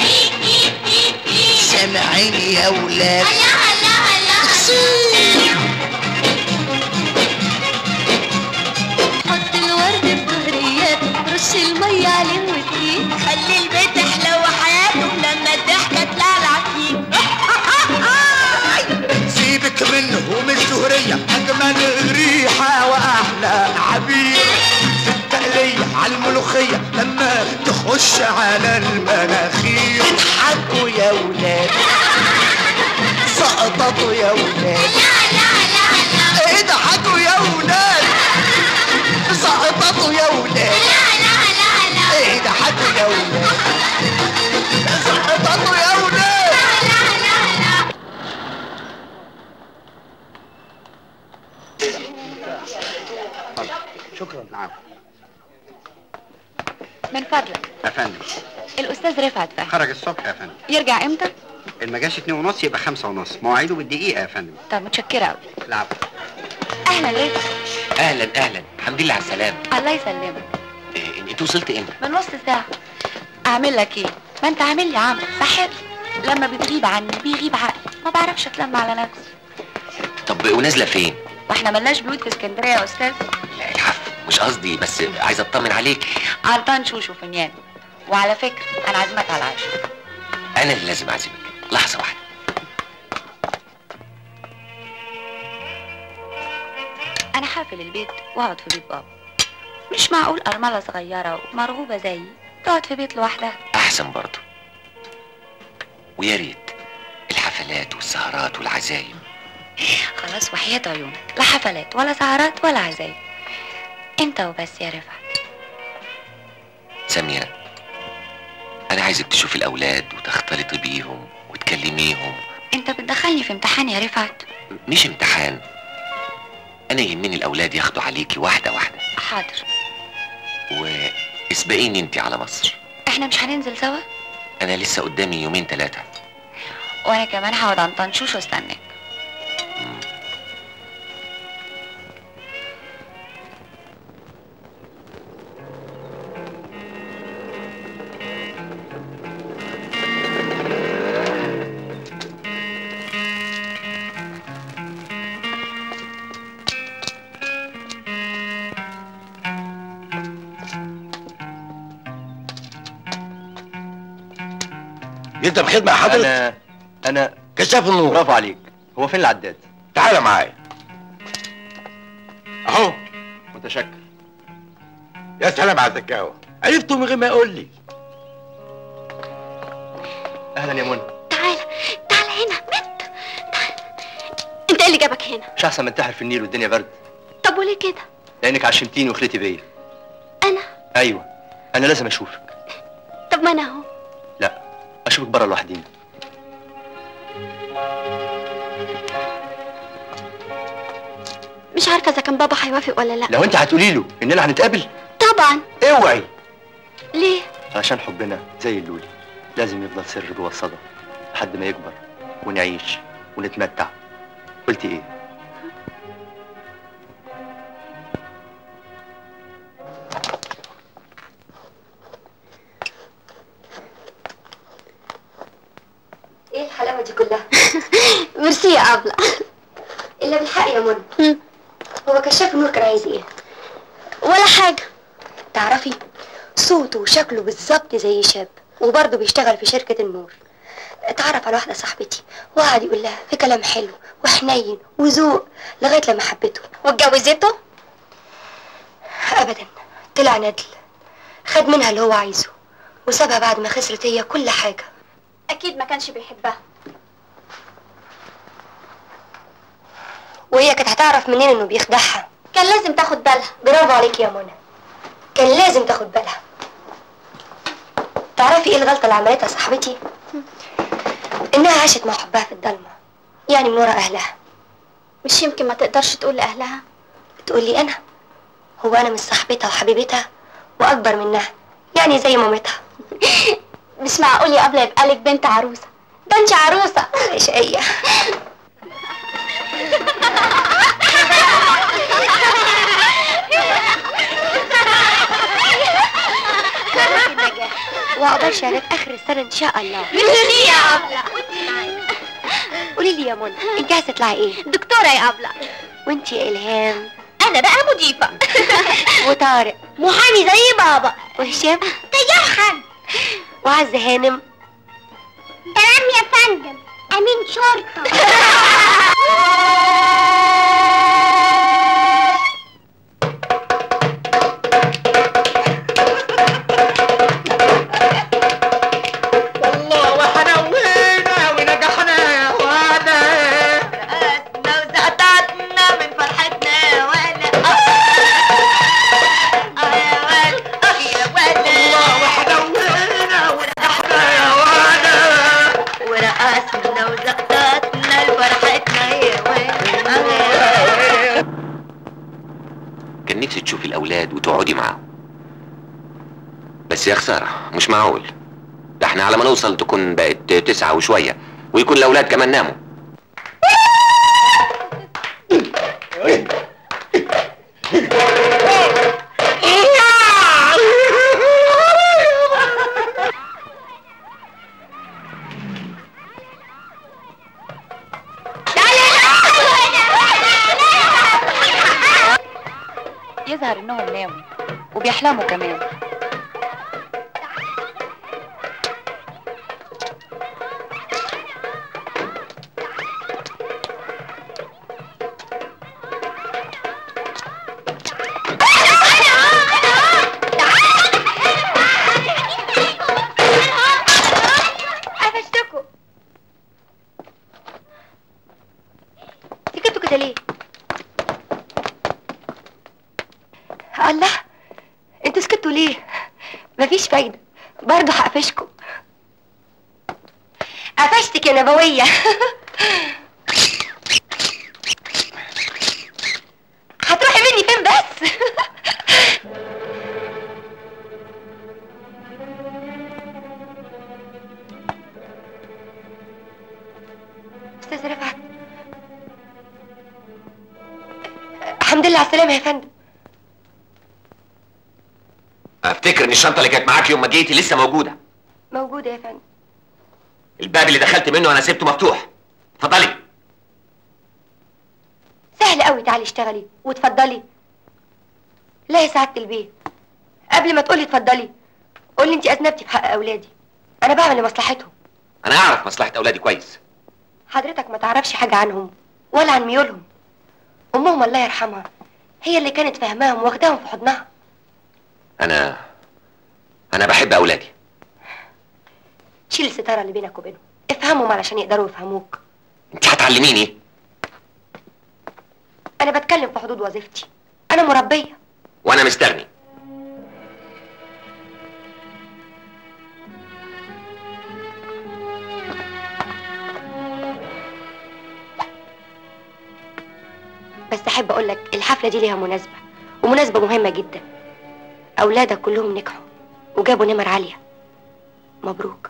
سامعين يا ولاد
حط الورد بظهريات رش المية عليه وتقيل
خلي البيت احلى وحياته لما الضحكة تلعلع فيه
سيبك منهم الزهرية أجمل ريحة وأحلى عبير في التقلية على الملوخية لما تخش على المناخير
اضحكوا يا ولاد سقططوا يا ولاد اضحكوا يا ولاد سقططوا يا ولاد اضحكوا يا ولاد سقططوا يا ولاد
شكرا نعم
من فضلك
يا فندم
الأستاذ رفعت فهمي
خرج الصبح يا فندم
يرجع إمتى؟
إن ما جاش اتنين ونص يبقى خمسة ونص مواعيده بالدقيقة يا فندم
طب متشكرة أوي
العفو
أهلا رفعت
اهلا اهلا الحمد لله على السلامه
الله يسلمك
إيه انت وصلت امتى
من نص ساعة أعمل لك إيه؟ ما أنت عامل لي عمل سحر لما بتغيب عني بيغيب عقلي ما بعرفش أتلم على نفسي
طب ونازله فين
واحنا ملناش بيوت في اسكندرية يا أستاذ
لا العفو مش قصدي بس عايز اطمن عليك
عرضان شوشو في نيان وعلى فكرة أنا عازمك على العشاء
انا اللي لازم اعزمك لحظه واحده
أنا حافل البيت وأقعد في بيت بابا مش معقول أرملة صغيرة ومرغوبة زيي تقعد في بيت لوحدها
احسن برضه ويا ريت الحفلات والسهرات والعزايم
خلاص وحياة عيونك لا حفلات ولا سهرات ولا عزايم انت وبس يا رفعت
ساميه انا عايزك تشوفي الاولاد وتختلطي بيهم وتكلميهم
انت بتدخلني في امتحان يا رفعت
مش امتحان انا يهمني الاولاد ياخدوا عليكي واحده واحده
حاضر
واسبقيني انت على مصر
احنا مش هننزل سوا
انا لسه قدامي يومين ثلاثه
وانا كمان هقعد عند طنشوش واستناك
انت بخدمه يا حضرتك
انا انا
كشاف النور
برافو عليك هو فين العداد
تعالى معايا اهو
متشكر
يا سلام على الذكاوه عرفته من غير ما يقول لي
اهلا يا منى
تعال
اللي جابك هنا
مش احسن ما انتحر في النيل والدنيا برد
طب وليه كده
لانك عشمتيني وخليتي بيا
انا
ايوه انا لازم اشوفك
طب ما انا اهو
لا اشوفك بره لوحدينا
مش عارفه اذا كان بابا هيوافق ولا لا
لو انت هتقولي له اننا هنتقابل
طبعا
اوعي
ليه
علشان حبنا زي اللولي لازم يفضل سر جوه الصدى لحد ما يكبر ونعيش ونتمتع قلتي ايه
ايه الحلاوه دي كلها
ميرسي يا ابله
الا بالحق يا منى هو كشاف النور كان عايز ايه
ولا حاجه
تعرفي صوته وشكله بالظبط زي شاب وبرضه بيشتغل في شركة النور اتعرف على واحدة صاحبتي وقعد يقول لها في كلام حلو وحنين وذوق لغاية لما حبته
واتجوزته
أبدا طلع ندل خد منها اللي هو عايزه وسابها بعد ما خسرت هي كل حاجة
اكيد ما كانش بيحبها
وهي كانت هتعرف منين انه بيخدعها
كان لازم تاخد بالها
برافو عليك يا منى كان لازم تاخد بالها تعرفي ايه الغلطة اللي عملتها صاحبتي؟ انها عاشت مع حبها في الضلمة يعني من ورا اهلها
مش يمكن ما تقدرش تقول لاهلها
تقولي انا هو انا مش صاحبتها وحبيبتها واكبر منها يعني زي مامتها
مش معقول يا ابله يبقى لك بنت عروسه ده انت عروسه
شقية وعقبال شهادات اخر السنة ان شاء الله
ميرسي يا ابله
قولي لي يا منى انت عايزة تطلعي ايه؟
دكتوره يا ابله
وانت يا الهام
انا بقى مضيفه
وطارق
محامي زي بابا
وهشام
تجحن
وعزة هانم
تمام يا فندم امين شرطه
والله وحنوينا ونجحنا يا وانا رقصنا وزعتعتنا من فرحتنا يا ولا اه يا ولا اه يا ولا والله وحنوينا ونجحنا يا وانا ورقصنا وزعتعتنا لفرحتنا يا ولا
كان نفسي تشوفي الاولاد وتقعدي معاهم بس يا خساره مش معقول ده احنا على ما نوصل تكون بقت تسعة وشوية ويكون الأولاد كمان ناموا
يظهر انهم ناموا وبيحلموا كمان
قفشتكوا سكتوا كده ليه؟ الله انتوا سكتوا ليه؟ مفيش فايدة برضه هقفشكوا قفشتك يا نبوية هتروحي مني فين بس؟ استاذ رفعت الحمد لله على السلامة يا فندم
افتكر ان الشنطة اللي كانت معاك يوم ما جيتي لسه موجودة
موجودة يا فندم
الباب اللي دخلت منه انا سبته مفتوح اتفضلي
سهل قوي تعالي اشتغلي وتفضلي لا يا سعادة البيه قبل ما تقولي اتفضلي قولي انت اذنبتي في حق اولادي انا بعمل لمصلحتهم
انا اعرف مصلحة اولادي كويس
حضرتك ما تعرفش حاجة عنهم ولا عن ميولهم امهم الله يرحمها هي اللي كانت فاهماهم واخداهم في حضنها
انا انا بحب اولادي
شيل الستارة اللي بينك وبينهم افهمهم علشان يقدروا يفهموك
انت هتعلميني
انا بتكلم في حدود وظيفتي انا مربيه
وانا مستغني
بس احب اقول لك الحفله دي ليها مناسبه ومناسبه مهمه جدا اولادك كلهم نجحوا وجابوا نمر عاليه مبروك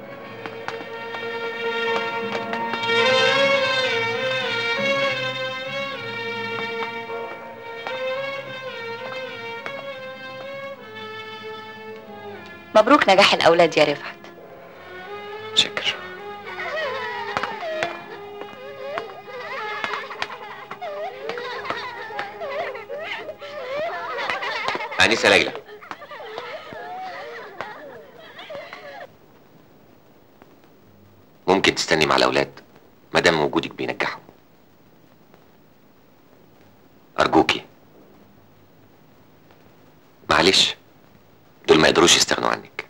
مبروك نجاح الاولاد يا رفعت
شكر أنسة ليلى ممكن تستني مع الأولاد مادام وجودك بينجحهم أرجوكي معلش دول ما يقدروش يستغنوا عنك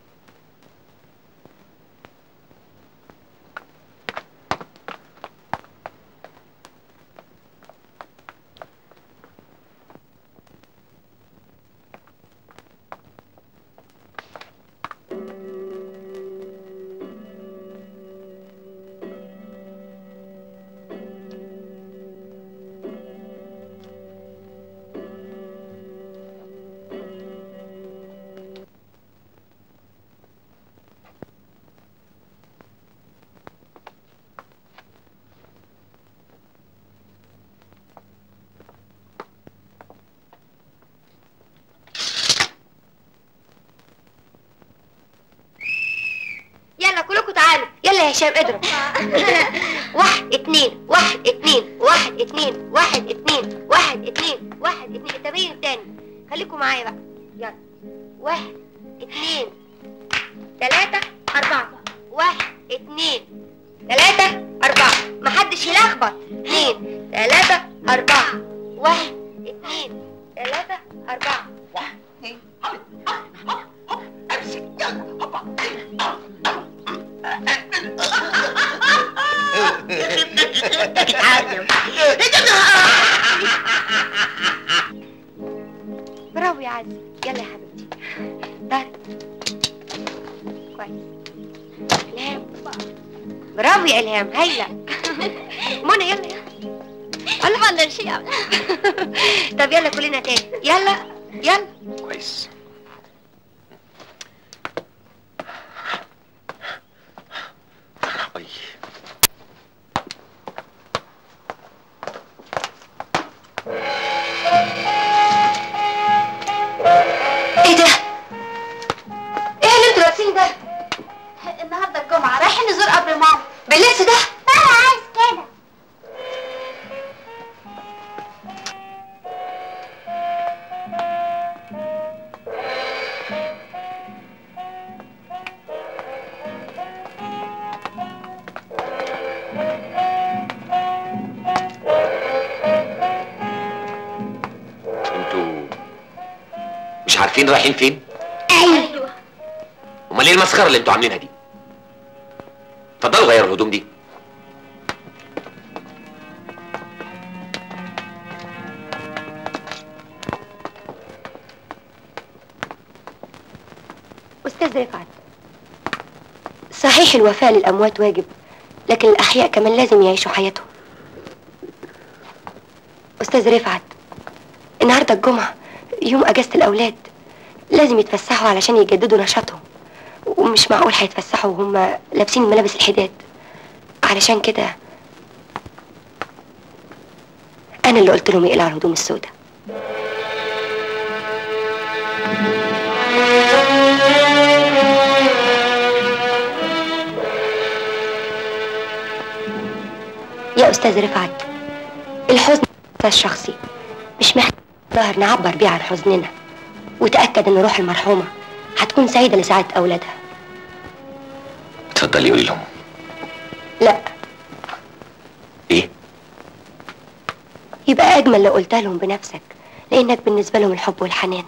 يلا كلكم تعالوا يلا يا هشام اضرب واحد اتنين واحد اتنين واحد اتنين واحد اتنين واحد اتنين واحد اتنين التمرين التاني خليكم معايا بقى يلا واحد اتنين تلاتة أربعة واحد اتنين تلاتة أربعة محدش يلخبط اتنين تلاتة أربعة واحد اتنين تلاتة أربعة واحد اتنين
امسك يلا هوبا
برافو يا عزي يلا يا حبيبتي ضهرك كويس الهام برافو يا الهام هايله منى يلا يلا الله ولا شيء طب يلا كلنا تاني يلا يلا
كويس أي.
ايه ده؟ ايه اللي انتوا لابسين ده؟
النهارده الجمعة رايحين نزور قبر ماما
باللبس ده؟
انا عايز كده
انتوا مش عارفين رايحين فين؟
ايوه
امال ايه المسخره اللي انتوا عاملينها دي؟ اتفضلوا غيروا الهدوم دي
استاذ رفعت صحيح الوفاء للاموات واجب لكن الاحياء كمان لازم يعيشوا حياتهم استاذ رفعت النهارده الجمعه يوم اجازه الاولاد لازم يتفسحوا علشان يجددوا نشاطهم ومش معقول هيتفسحوا وهم لابسين ملابس الحداد علشان كده انا اللي قلت لهم يقلعوا الهدوم السوداء يا استاذ رفعت الحزن الشخصي مش محتاج ظاهر نعبر بيه عن حزننا وتاكد ان روح المرحومه هتكون سعيده لسعاده اولادها
اتفضلي قولي لهم
لا
ايه؟
يبقى اجمل لو قلتها لهم بنفسك لانك بالنسبه لهم الحب والحنان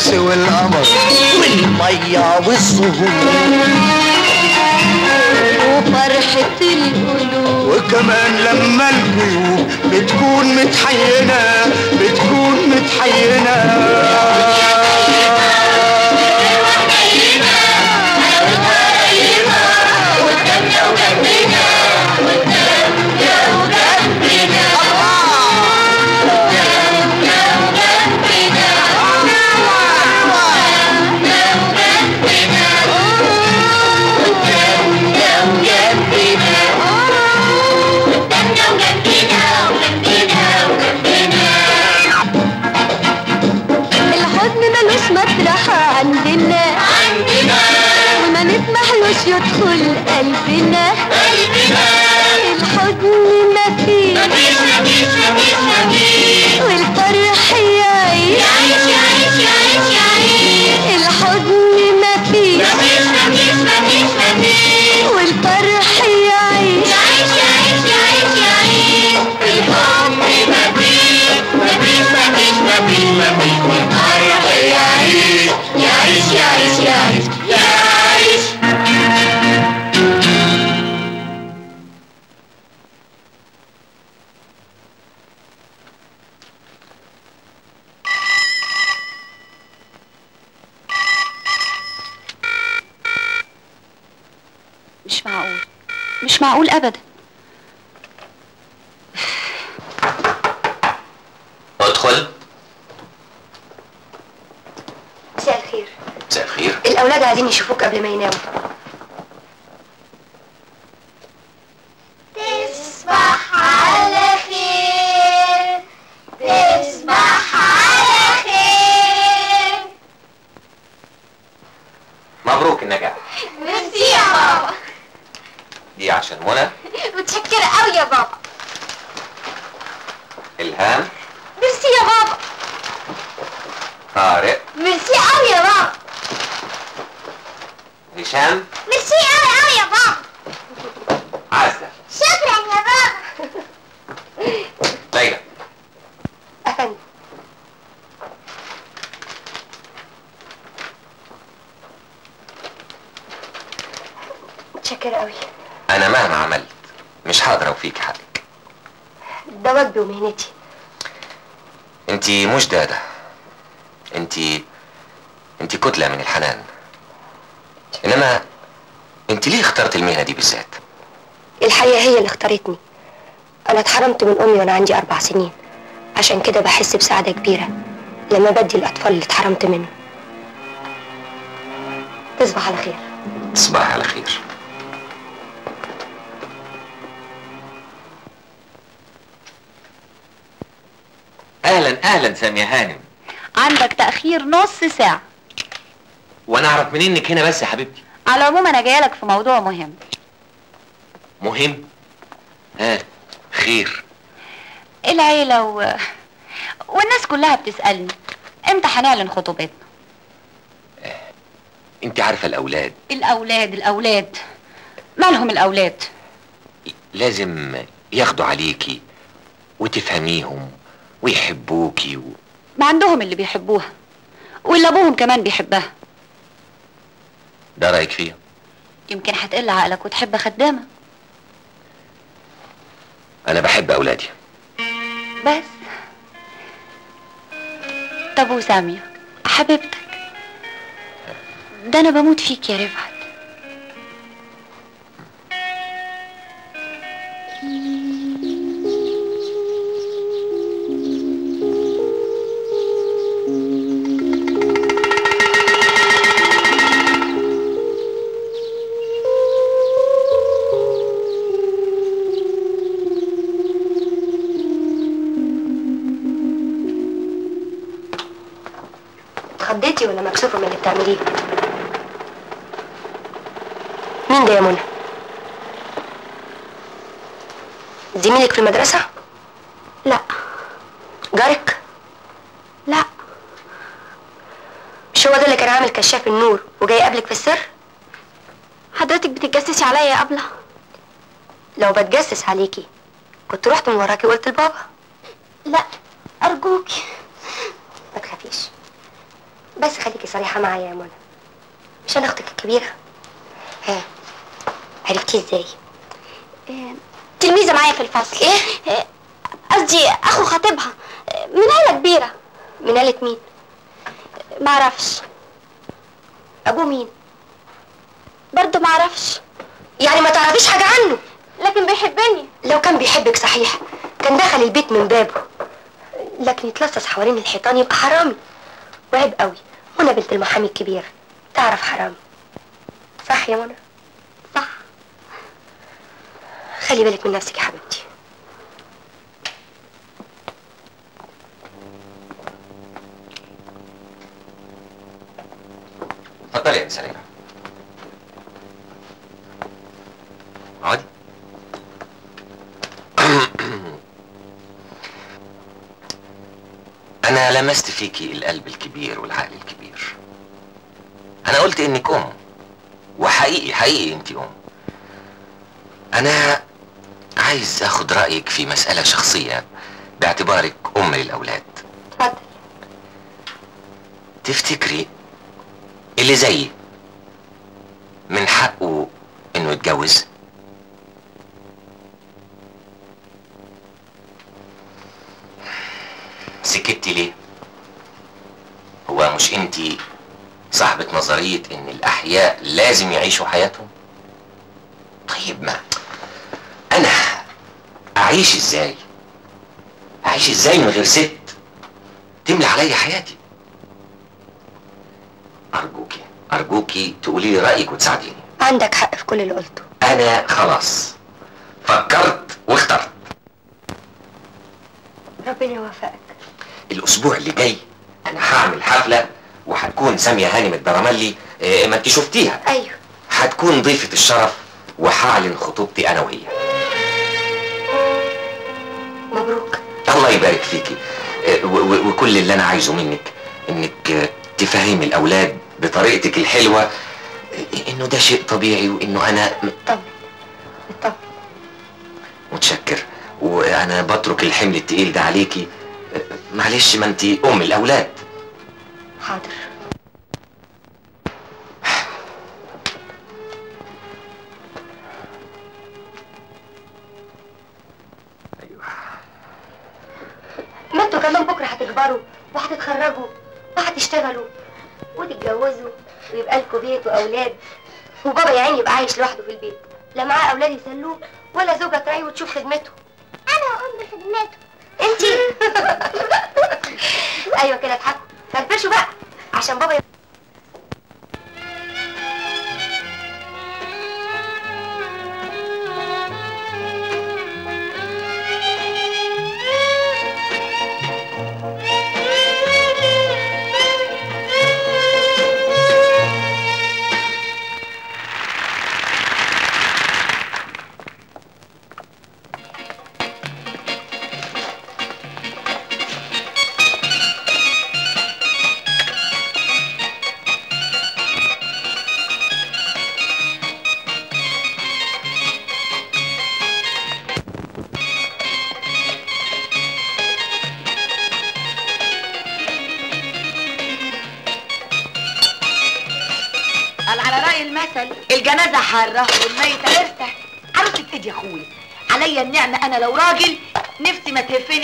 الشمس والقمر
والمية والزهور
وفرحة القلوب
وكمان لما القلوب بتكون متحينة بتكون متحينة
الحزن ملوش مطرح عندنا عندنا وما نسمحلوش يدخل قلبنا قلبنا الحزن مفيش مفيش مفيش مفيش مفيش والفرح يعيش يعيش يعيش يعيش يعيش الحزن مفيش مفيش مفيش مفيش مفيش والفرح يعيش يعيش يعيش يعيش يعيش الحب مفيش مفيش مفيش مفيش مفيش والفرح يعيش يعيش يعيش يعيش يعيش
مش معقول مش معقول ابدا
ادخل
مساء الخير
مساء الخير
الأولاد عايزين يشوفوك قبل ما يناموا
تصبح على خير تصبح على خير
مبروك النجاح
ميرسي يا بابا
دي عشان منى
متشكرة قوي يا بابا
الهام
ميرسي يا بابا
طارق
ميرسي قوي يا بابا
هشام
ميرسي قوي قوي يا بابا
عزة
شكرا يا بابا
ليلى
أفندم متشكرة قوي
انا مهما عملت مش هقدر اوفيك حقك
ده واجبي ومهنتي
انت مش دادة انت انت كتلة من الحنان انما انت ليه اخترت المهنة دي بالذات
الحقيقة هي اللي اختارتني أنا اتحرمت من أمي وأنا عندي أربع سنين عشان كده بحس بسعادة كبيرة لما بدي الأطفال اللي اتحرمت منهم تصبح على خير
تصبح على خير اهلا اهلا سامية هانم
عندك تأخير نص ساعة
وانا اعرف منين انك هنا بس يا حبيبتي
على العموم أنا جاية لك في موضوع مهم
مهم ها خير
العيلة و... والناس كلها بتسألني امتى هنعلن خطوبتنا
انت عارفة الاولاد
الأولاد الأولاد مالهم الأولاد
لازم ياخدوا عليكي وتفهميهم ويحبوكي و...
ما عندهم اللي بيحبوها واللي أبوهم كمان بيحبها
ده رايك فيها
يمكن هتقل عقلك وتحب خدامة
انا بحب اولادي
بس طب وسامية حبيبتك ده أنا بموت فيك يا رفعت
اتخضيتي ولا مكسوفة من اللي بتعمليه مين ده يا منى زميلك في المدرسة لا جارك لا مش هو ده اللي كان عامل كشاف النور وجاي يقابلك في السر حضرتك بتتجسسي عليا يا أبلة لو بتجسس عليكي كنت رحت من وراكي وقلت لبابا لا أرجوكي ما تخافيش بس خليكي صريحة معايا يا منى مش انا اختك الكبيرة ها عرفتي ازاي
إيه، تلميذة معايا في الفصل ايه قصدي اخو خطيبها إيه، من عيلة كبيرة
من قالة مين
معرفش
ابوه مين
برضه معرفش
يعني ما تعرفيش حاجة عنه
لكن بيحبني
لو كان بيحبك صحيح كان دخل البيت من بابه لكن يتلصص حوالين الحيطان يبقى حرامي وعيب قوي منى بنت المحامي الكبير تعرف حرامي صح يا منى
صح
خلي بالك من نفسك يا حبيبتي
اتفضلي يا سليمة اقعدي أنا لمست فيكي القلب الكبير والعقل الكبير أنا قلت إنك أم وحقيقي حقيقي أنت أم أنا عايز أخد رأيك في مسألة شخصية باعتبارك أم للأولاد
اتفضل
تفتكري اللي زيي من حقه انه يتجوز سكتي ليه هو مش انتي صاحبة نظرية ان الاحياء لازم يعيشوا حياتهم طيب ما انا اعيش ازاي اعيش ازاي من غير ست تملى عليا حياتي أرجوكي أرجوكي تقولي لي رأيك وتساعديني
عندك حق في كل اللي قلته
أنا خلاص فكرت واخترت
ربنا يوفقك
الأسبوع اللي جاي أنا هعمل حفلة وهتكون سامية هانم الدرملي إيه ما أنت شفتيها
ايوه
هتكون ضيفة الشرف وهعلن خطوبتي أنا وهي
مبروك
الله يبارك فيكي إيه، و- و- وكل اللي أنا عايزه منك إنك آه، تفهمي الأولاد بطريقتك الحلوة إيه، إنه ده شيء طبيعي وإنه أنا
طبعا طبعا
متشكر وانا بترك الحمل التقيل ده عليكي معلش ما انت ام الاولاد
حاضر ما انتوا كمان بكره هتكبروا وهتتخرجوا وهتشتغلوا وتتجوزوا ويبقى لكم بيت واولاد وبابا يا عيني يبقى عايش لوحده في البيت لا معاه اولاد يسلوه ولا زوجة تراعيه وتشوف خدمته
انا ام خدمته
انتي ايوه كده اضحكوا فرفشوا بقى عشان بابا ي...
قال على رأي المثل الجنازة حارة والميت عرسة عروسة ايدي يا اخويا عليا النعمة انا لو راجل نفسي ما تهفني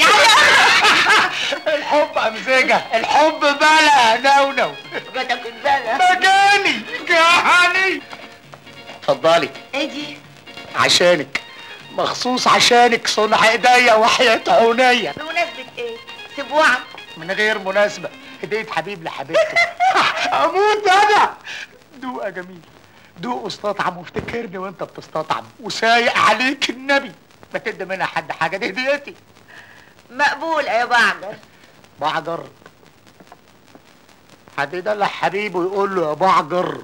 الحب امزجه الحب بلا نونو
جاتك البلد
مجاني جهني اتفضلي
ايدي
عشانك مخصوص عشانك صنع ايديا وحياة عينيا
بمناسبة ايه؟ سبوعة
من غير مناسبة هدية حبيب لحبيبته اموت انا دوق يا جميل دوق واستطعم وافتكرني وانت بتستطعم وسايق عليك النبي ما تدي منها حد حاجة دي هديتي
مقبول يا بعدر
بعجر حد يدلع حبيبه يقول له يا بعجر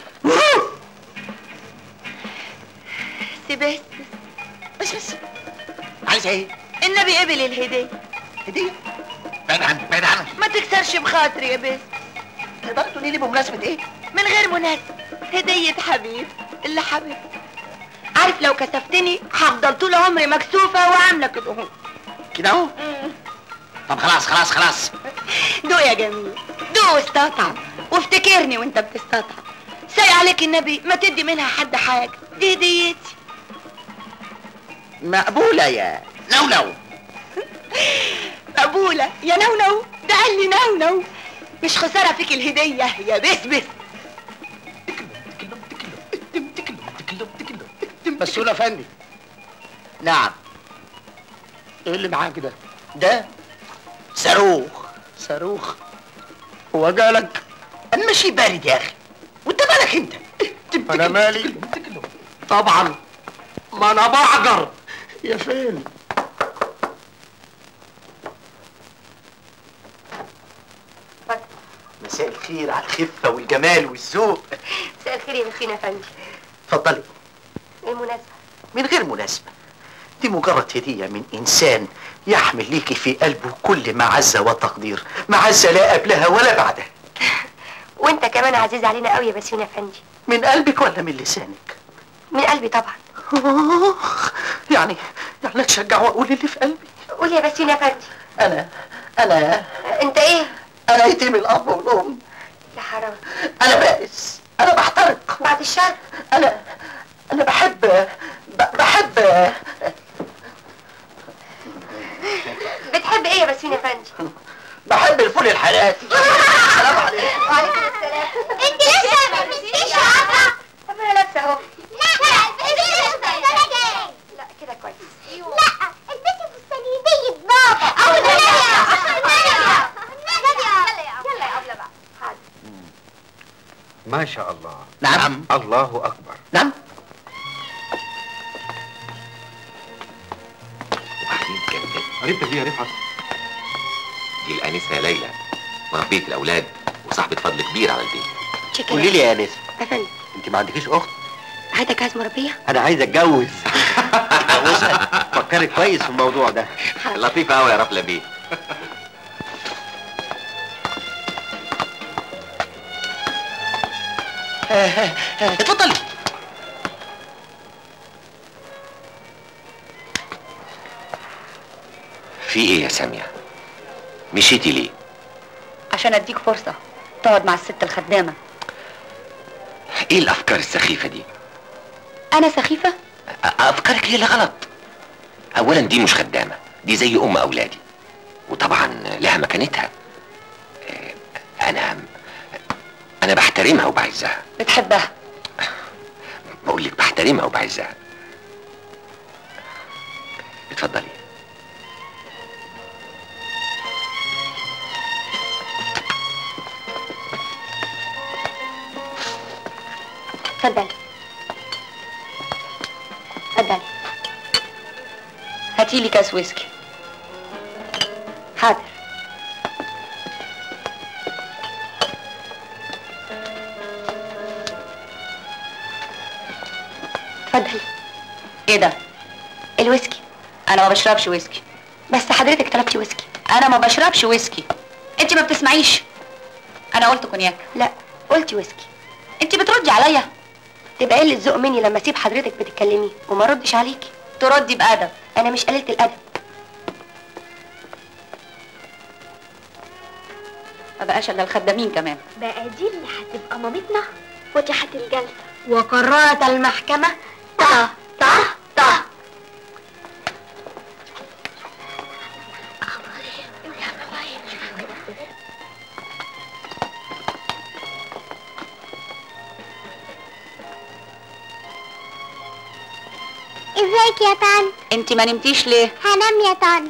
سبس
بس بس عايز ايه؟
النبي قبل الهدية
هدية بعيد عني بعيد عني
ما تكسرش بخاطري يا بس
تقدر تقولي لي بمناسبة ايه؟
من غير مناسبة هدية حبيب اللي حبيب عارف لو كسفتني هفضل طول عمري مكسوفة وعاملة كده اهو
كده اهو طب خلاص خلاص خلاص
دوق يا جميل دوق واستطعم وافتكرني وانت بتستطعم ساي عليك النبي ما تدي منها حد حاجه دي هديتي
مقبولة يا نونو
مقبولة يا نونو ده قال لي نونو مش خسارة فيك الهدية يا بسبس
مسؤول افندي
نعم
ايه اللي معاك ده
ده صاروخ
صاروخ هو جالك
انا ماشي بارد يا اخي وانت مالك انت
انا مالي طبعا ما انا بعجر يا فين
مساء الخير على الخفة والجمال والذوق
مساء الخير يا مسكين يا فندم
اتفضلي
ايه المناسبة
من غير مناسبة دي مجرد هدية من إنسان يحمل ليكي في قلبه كل معزة وتقدير معزة لا قبلها ولا بعدها
وانت كمان عزيز علينا قوي يا بسيون يا فندم
من قلبك ولا من لسانك
من قلبي طبعا
آخ، يعني يعني اتشجع واقول اللي في قلبي
قول يا بسيون يا فندم
انا انا
انت ايه
انا يتيم الاب والام
يا حرام
انا بائس انا بحترق
بعد الشر
انا انا بحب ب- بحب
بتحب ايه يا بسيون يا فندم
بحب الفول الحلال سلام عليكم
وعليكم السلام
انت لسه ما لبستيش يا عطا
طب انا لابسه اهو
لا البسي السنة جاي
لا كده كويس
لا البسي فستانية بابا او نادية نادية نادية
يلا يا ابله بقى حاضر
ما شاء الله
نعم
الله اكبر
نعم
وبعدين كمان
قريبتك دي يا رفعت
دي الانسه ليلى مربيه الاولاد وصاحبه فضل كبير على البيت
شكرا
قولي لي يا انسه
يا فندم
انت ما عندكيش اخت
عايزك عايز مربيه
انا عايز اتجوز اتجوزها فكري كويس في الموضوع ده
لطيفه قوي يا رفله بيه
اتفضلي
في ايه يا ساميه مشيتي ليه
عشان اديك فرصة تقعد مع الست الخدامة
ايه الافكار السخيفه دي
انا سخيفة
أ- افكارك هي اللي غلط اولا دي مش خدامه دي زي ام اولادي وطبعا لها مكانتها آه، انا انا بحترمها وبعزها
بتحبها
بقول لك بحترمها وبعزها اتفضلي
اتفضل اتفضل
هاتيلي كاس ويسكي
حاضر اتفضل
ايه ده
الويسكي
انا ما بشربش ويسكي
بس حضرتك طلبتي ويسكي
انا ما بشربش ويسكي انت ما بتسمعيش انا قلت كونياك
لا قلتي ويسكي
انت بتردي عليا
تبقى قله ذوق مني لما اسيب حضرتك بتتكلمي وما ردش عليكي
تردي بادب
انا مش قليله الادب
ما بقاش الا الخدامين كمان
بقى دي اللي هتبقى مامتنا فتحت الجلسة
وقررت المحكمه
طه طه طه ازيك يا طن
انت ما نمتيش ليه
هنام يا طن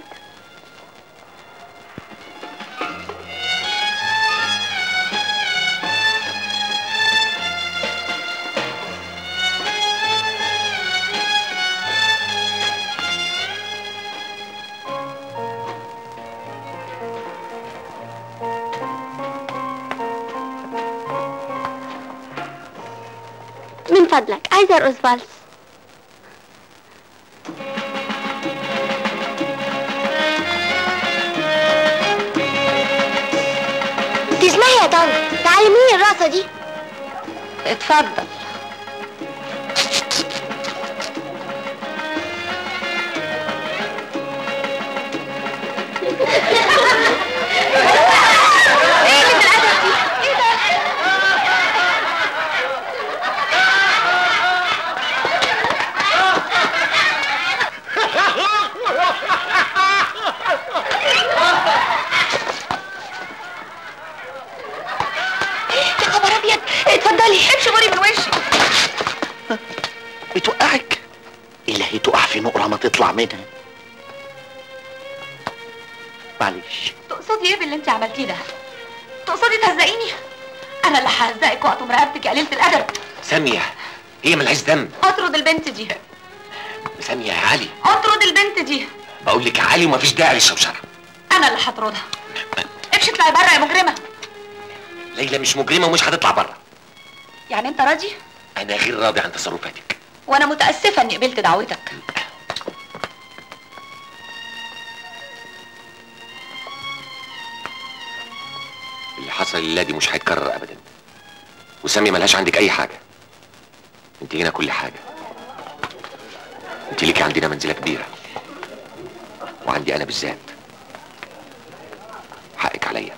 من فضلك عايزة ارقص فالس تسمعي يا طن تعلميني الرقصة دي
اتفضل
ايه اللي بالادب
توقعك الا هي تقع في نقره ما تطلع منها معلش
تقصدي ايه باللي انت عملتيه ده تقصدي تهزقيني انا اللي ههزقك واقطم رقبتك يا قليله الادب
سامية هي ملهاش ذنب
اطرد البنت دي
سامية يا علي
اطرد البنت دي
بقول لك يا علي ومفيش داعي للشوشرة
انا اللي هطردها امشي اطلعي بره يا مجرمه
ليلى مش مجرمة ومش هتطلع بره
يعني انت راضي
أنا غير راضي عن تصرفاتك
وانا متاسفه اني قبلت دعوتك
اللي حصل الليلة دي مش هيتكرر أبدا وسامية ملهاش عندك أي حاجة أنت هنا كل حاجة أنت ليكي عندنا منزلة كبيرة وعندي أنا بالذات حقك عليا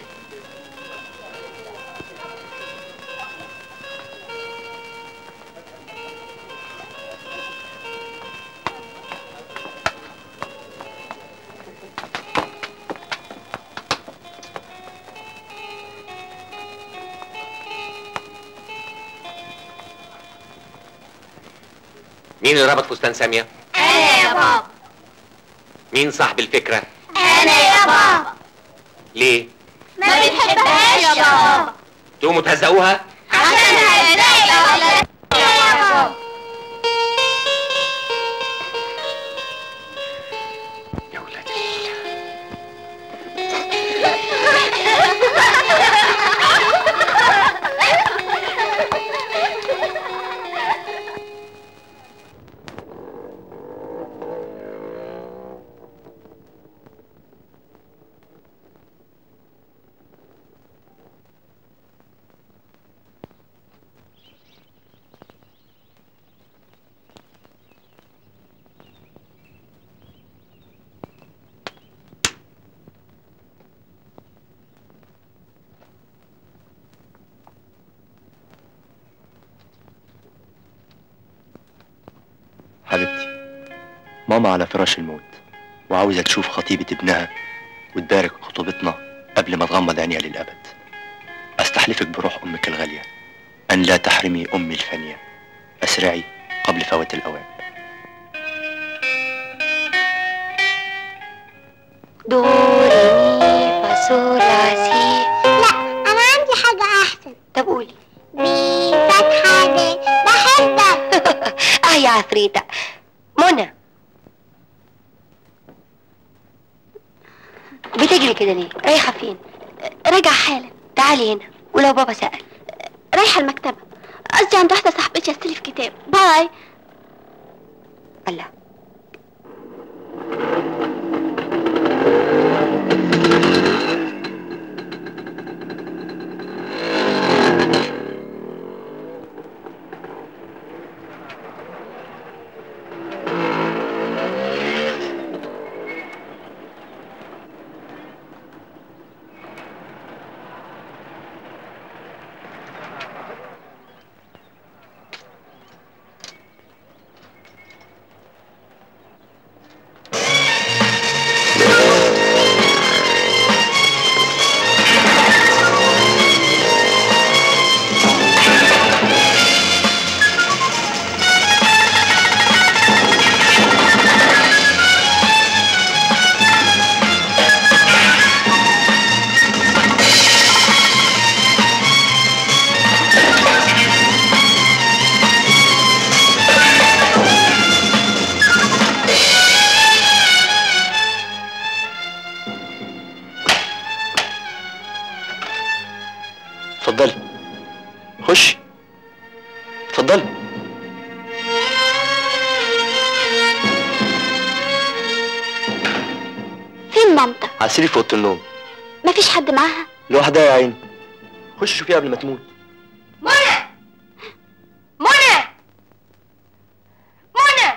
مين اللي ربط فستان سامية؟
انا يا بابا
مين صاحب الفكرة؟
انا يا بابا
ليه؟
ما بنحبهاش يا بابا
تقوموا تهزقوها؟
عشان هنضايق ولا يا بابا
يا ولاد
حبيبتي ماما على فراش الموت وعاوزة تشوف خطيبة ابنها وتبارك خطوبتنا قبل ما تغمض عينيها للأبد أستحلفك بروح أمك الغالية أن لا تحرمي أمي الفانية أسرعي قبل فوات الأوان
دو ري مي فا صول لا سي
لا انا عندي حاجة احسن
طب قولي
بي فتحة دي بحبك
اه يا عفريتة منى بتجري كده ليه؟ رايحة فين؟
راجع حالا
تعالي هنا ولو بابا سأل
رايحة المكتبة قصدي عند واحدة صاحبتي استلف كتاب باي
الله
اتفضلي خشي اتفضلي
فين مامتك
على السرير في اوضه النوم
مفيش حد معاها
لوحدها يا عيني خش شوفيها قبل ما تموت
منى منى منى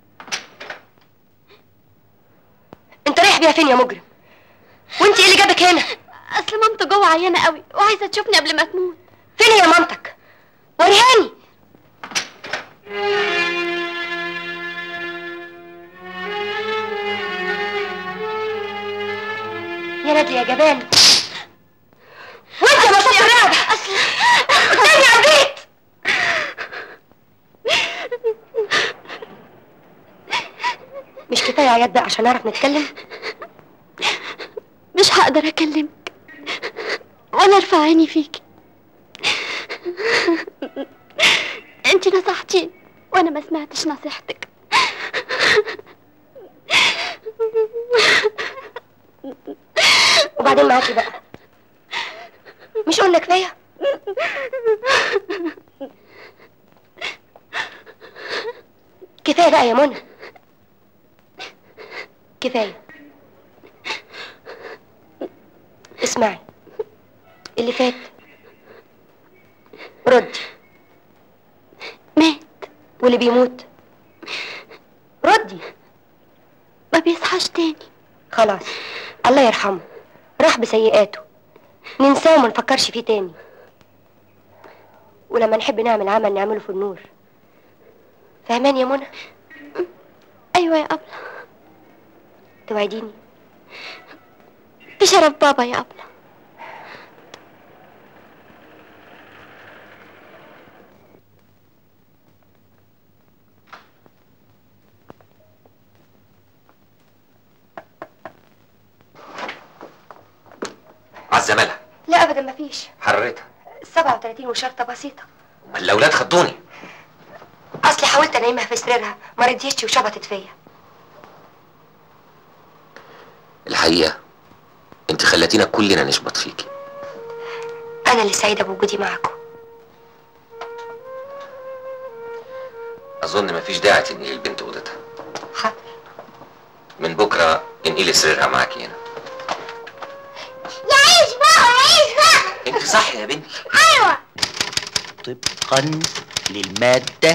انت رايح بيها فين يا مجرم وانت ايه اللي جابك هنا
اصل مامته جوه عيانة قوي وعايزة تشوفني قبل ما تموت
فين هي مامتك وريهاني يا نادي يا جبان وانت ما صوت الرعب قدامي على البيت مش كفايه عياط بقى عشان نعرف نتكلم
مش هقدر اكلمك ولا ارفع عيني فيكي انت نصحتيني وانا ما سمعتش نصيحتك
وبعدين معاكي بقى مش قلنا كفايه كفايه بقى يا منى كفايه اسمعي اللي فات ردي
مات
واللي بيموت ردي
ما بيصحاش تاني
خلاص الله يرحمه راح بسيئاته ننساه وما نفكرش فيه تاني ولما نحب نعمل عمل نعمله في النور فهمان يا منى
ايوه يا ابله
توعديني
بشرف بابا يا ابله
عزة مالها
لا ابدا مفيش
حررتها
37 وشرطه بسيطه
امال الاولاد خضوني
اصلي حاولت انيمها في سريرها ما رضيتش وشبطت فيا
الحقيقه انت خلتينا كلنا نشبط فيكي
انا اللي سعيده بوجودي معاكم
اظن مفيش داعي تنقلي البنت اوضتها
حاضر
من بكره انقلي سريرها معاكي هنا
يعيش بقى يعيش بقى
انت صح يا بنتي
ايوه
طبقا للمادة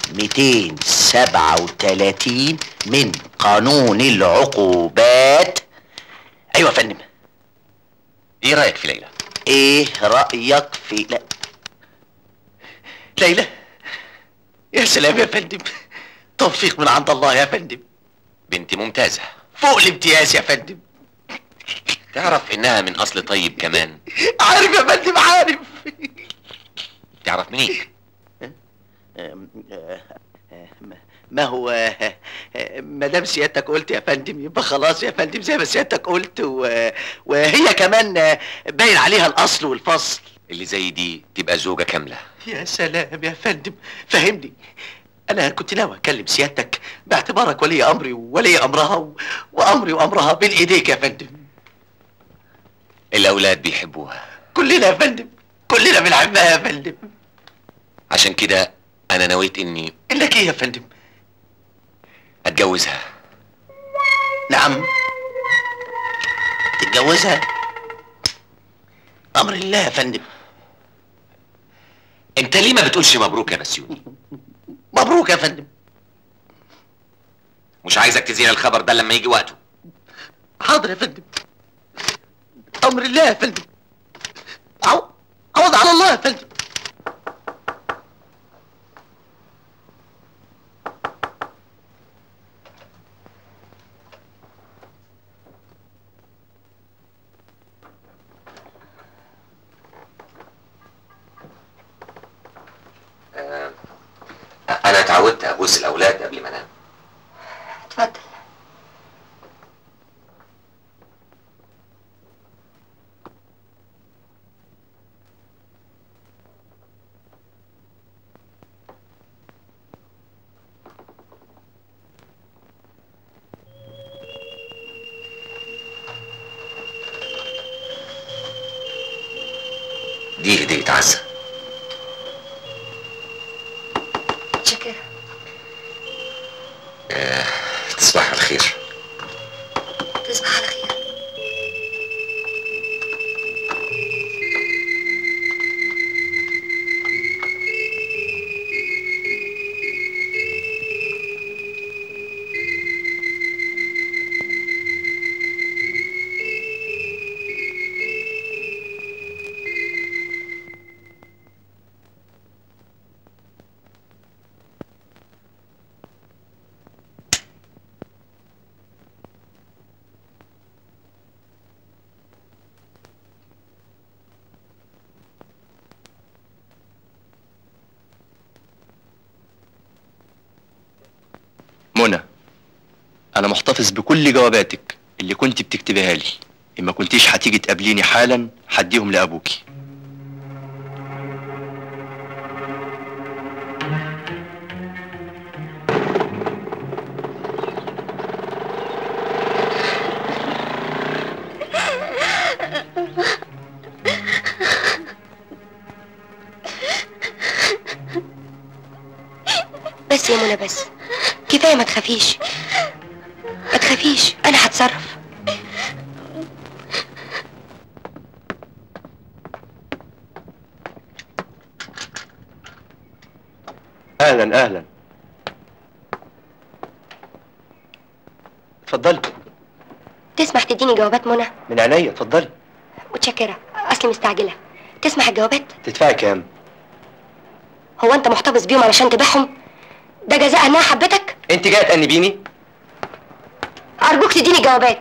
237 من قانون العقوبات ايوه يا فندم
ايه رايك في ليلى
ايه رأيك في لا ليلى يا سلام يا فندم توفيق من عند الله يا فندم
بنت ممتازه
فوق الامتياز يا فندم
تعرف انها من اصل طيب كمان
عارف يا فندم عارف
تعرف منين
ما هو ما دام سيادتك قلت يا فندم يبقى خلاص يا فندم زي ما سيادتك قلت و... وهي كمان باين عليها الاصل والفصل
اللي زي دي تبقى زوجه كامله
يا سلام يا فندم فهمني انا كنت ناوي اكلم سيادتك باعتبارك ولي امري وولي امرها و... وامري وامرها بين ايديك يا فندم
الاولاد بيحبوها
كلنا يا فندم كلنا بنحبها يا فندم
عشان كده انا نويت اني
انك ايه يا فندم
اتجوزها
نعم تتجوزها امر الله يا فندم
انت ليه ما بتقولش مبروك يا بسيوني
مبروك يا فندم
مش عايزك تزين الخبر ده لما يجي وقته
حاضر يا فندم امر الله يا فندم عو- عوض على الله يا فندم
آه، انا اتعودت ابوس الاولاد قبل ما انام
اتفضل
دي هديه عزه
شكرا
آه، تصبح على خير
تصبح على خير
انا محتفظ بكل جواباتك اللي كنت بتكتبيها لي اما كنتيش هتيجي تقابليني حالا هديهم لابوكي
بس يا منى بس كفايه ما تخافيش ما تخافيش انا هتصرف
اهلا اهلا اتفضلي
تسمح تديني جوابات منى
من عينيا اتفضلي
متشكره اصلي مستعجله تسمح الجوابات
تدفعي كام
هو انت محتفظ بيهم علشان تبيعهم ده جزاء انها حبتك
انت جايه تأنبيني
ارجوك تديني جوابات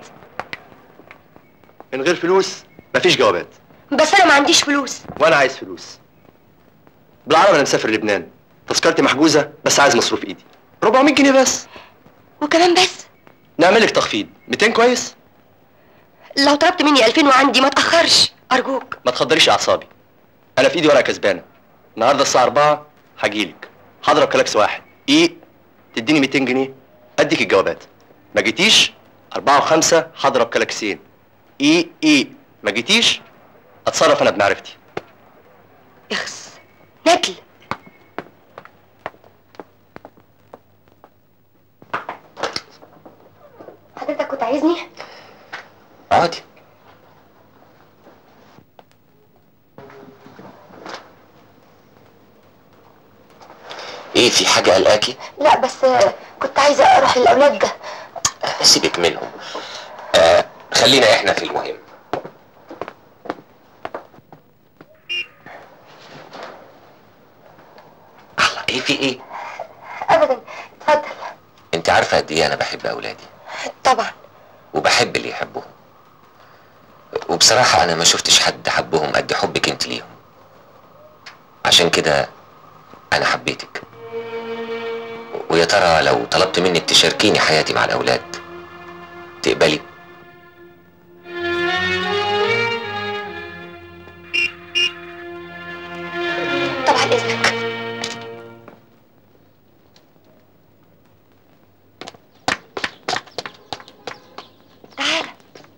من غير فلوس مفيش جوابات
بس انا ما عنديش فلوس
وانا عايز فلوس بالعربي انا مسافر لبنان تذكرتي محجوزه بس عايز مصروف ايدي 400 جنيه بس
وكمان بس
نعمل لك تخفيض 200 كويس
لو طلبت مني 2000 وعندي ما تاخرش ارجوك
ما تخدريش اعصابي انا في ايدي ورقه كسبانه النهارده الساعه 4 هجيلك هضرب كلاكس واحد ايه تديني 200 جنيه اديك الجوابات ما جيتيش 4 و5 هضرب كلاكسين ايه ايه ما جيتيش اتصرف انا بمعرفتي
اخس نجل حضرتك كنت عايزني
عادي ايه في حاجة قلقاكي؟
لا بس آه، كنت عايزه اروح للاولاد ده
سيبك منهم آه خلينا احنا في المهم الله ايه في ايه؟
ابدا اتفضل
انت عارفة قد ايه انا بحب اولادي
طبعا
وبحب اللي يحبهم وبصراحة انا ما شفتش حد حبهم قد حبك انت ليهم عشان كده انا حبيتك ويا ترى لو طلبت منك تشاركيني حياتي مع الاولاد تقبلي
طبعا اذنك تعالى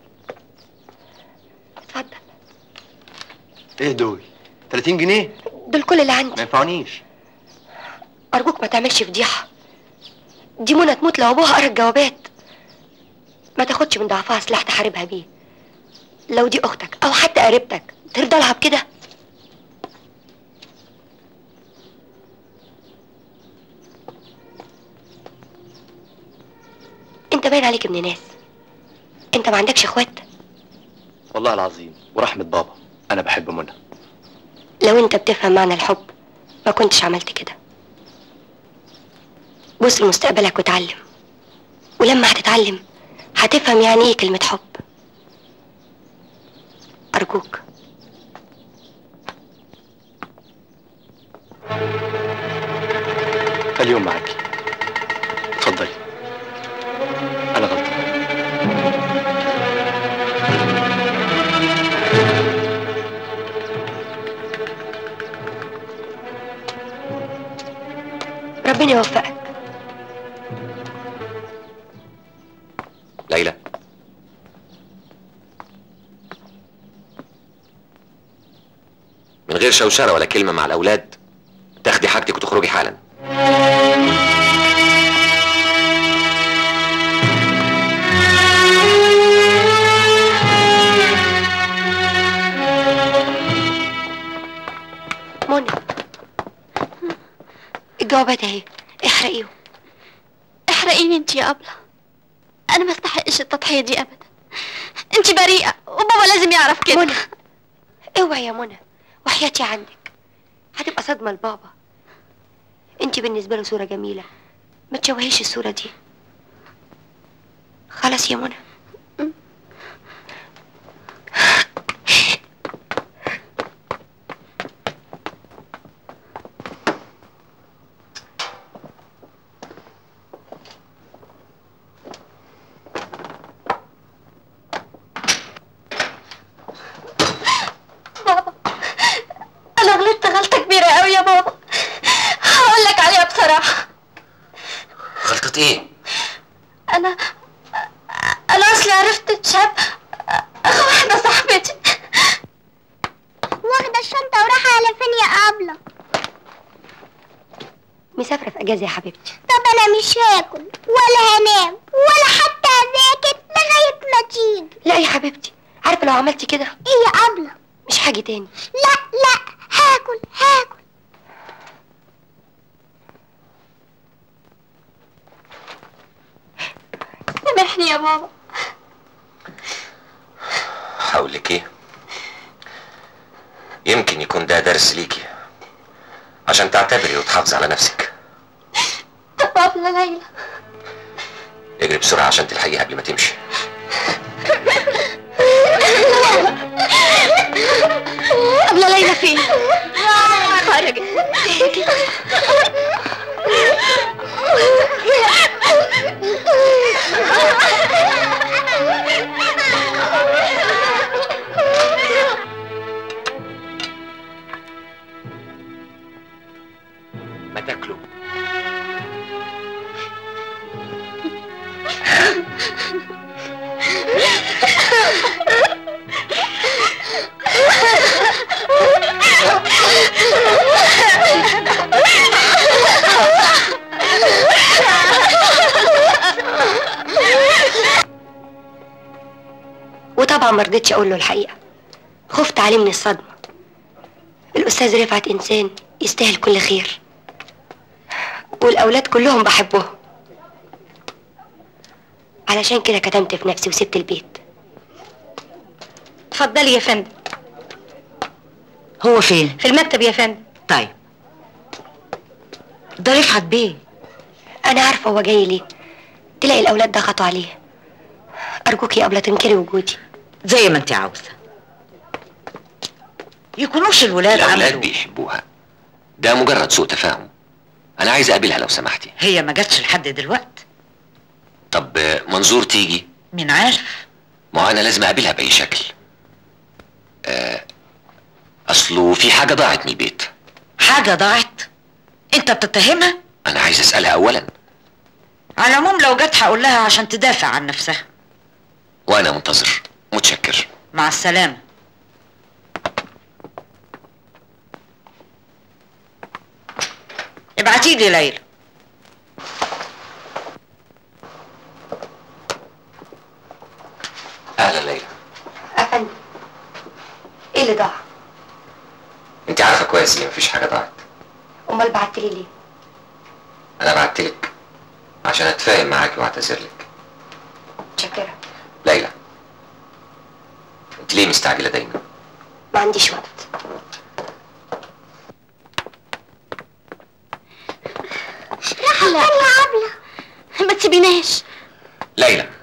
اتفضل
ايه دول 30 جنيه
دول كل اللي
ما
عندي
ينفعونيش
ارجوك ما تعملش فضيحه دي منى تموت لو ابوها قرا الجوابات ما تاخدش من ضعفها سلاح تحاربها بيه لو دي اختك او حتى قريبتك ترضى لها بكده انت باين عليك ابن ناس انت ما عندكش اخوات
والله العظيم ورحمه بابا انا بحب منى
لو انت بتفهم معنى الحب ما كنتش عملت كده بص لمستقبلك وتعلم ولما هتتعلم هتفهم يعني ايه كلمة حب أرجوك
اليوم معاكي اتفضلي انا غلطان
ربنا يوفقك
ليلى من غير شوشرة ولا كلمة مع الأولاد تاخدي حاجتك وتخرجي حالا
منى الجوابات اهي احرقيهم
احرقيني انت يا أبلة أنا ما استحقش التضحية دي أبدا انت بريئة وبابا لازم يعرف كده
منى اوعي يا منى وحياتي عندك هتبقى صدمة لبابا انت بالنسبة له صورة جميلة ما تشوهيش الصورة دي خلاص يا منى
شنطة ايه؟
انا انا اصلي عرفت شاب اخو واحده صاحبتي
واخدة الشنطة ورايحة على فين يا أبلة
مسافره في اجازه يا حبيبتي
طب أنا مش هاكل ولا هنام ولا حتى أذاكر لغاية ما تيجي
لا يا حبيبتي عارفه لو عملتي كده
إيه يا أبلة
مش حاجه تاني
لا لا هاكل هاكل
سامحني يا بابا
هقول لك ايه يمكن يكون ده درس ليكي عشان تعتبري وتحافظي على نفسك
طب ابله ليلى
اجري بسرعة عشان تلحقيها قبل ما تمشي
ابله ليلى فين
خرجت
ما تاكلوا
وطبعا ما رضيتش اقول له الحقيقه خفت عليه من الصدمه الاستاذ رفعت انسان يستاهل كل خير والاولاد كلهم بحبهم علشان كده كتمت في نفسي وسبت البيت اتفضلي يا فندم
هو فين؟
في المكتب يا فندم
طيب ده رفعت بيه
انا عارفه هو جاي ليه تلاقي الاولاد ضغطوا عليه ارجوك يا ابله تنكري وجودي
زي ما انت عاوزه يكونوش الولاد
الأولاد
عملوا
بيحبوها ده مجرد سوء تفاهم أنا عايز أقابلها لو سمحتي
هي ما جاتش لحد دلوقت
طب آه، منظور تيجي
مين عارف
ما هو أنا لازم أقابلها بأي شكل آه، أصله في حاجة ضاعت من البيت
حاجه ضاعت انت بتتهمها
أنا عايز أسألها أولا
على العموم لو جت هقول لها عشان تدافع عن نفسها
وأنا منتظر متشكر
مع السلامه ابعتي لي ليلى
أهلا ليلى
افندم ايه اللي ضاع
أنت عارفة كويس إن مفيش حاجة ضاعت
امال بعتلي ليه
أنا بعتلك عشان أتفاهم معاكي وأعتذر لك
متشكره
ليلى أنت ليه مستعجلة دايما؟
ما عنديش وقت
لا يا أبلة ما تسيبيناش
ليلى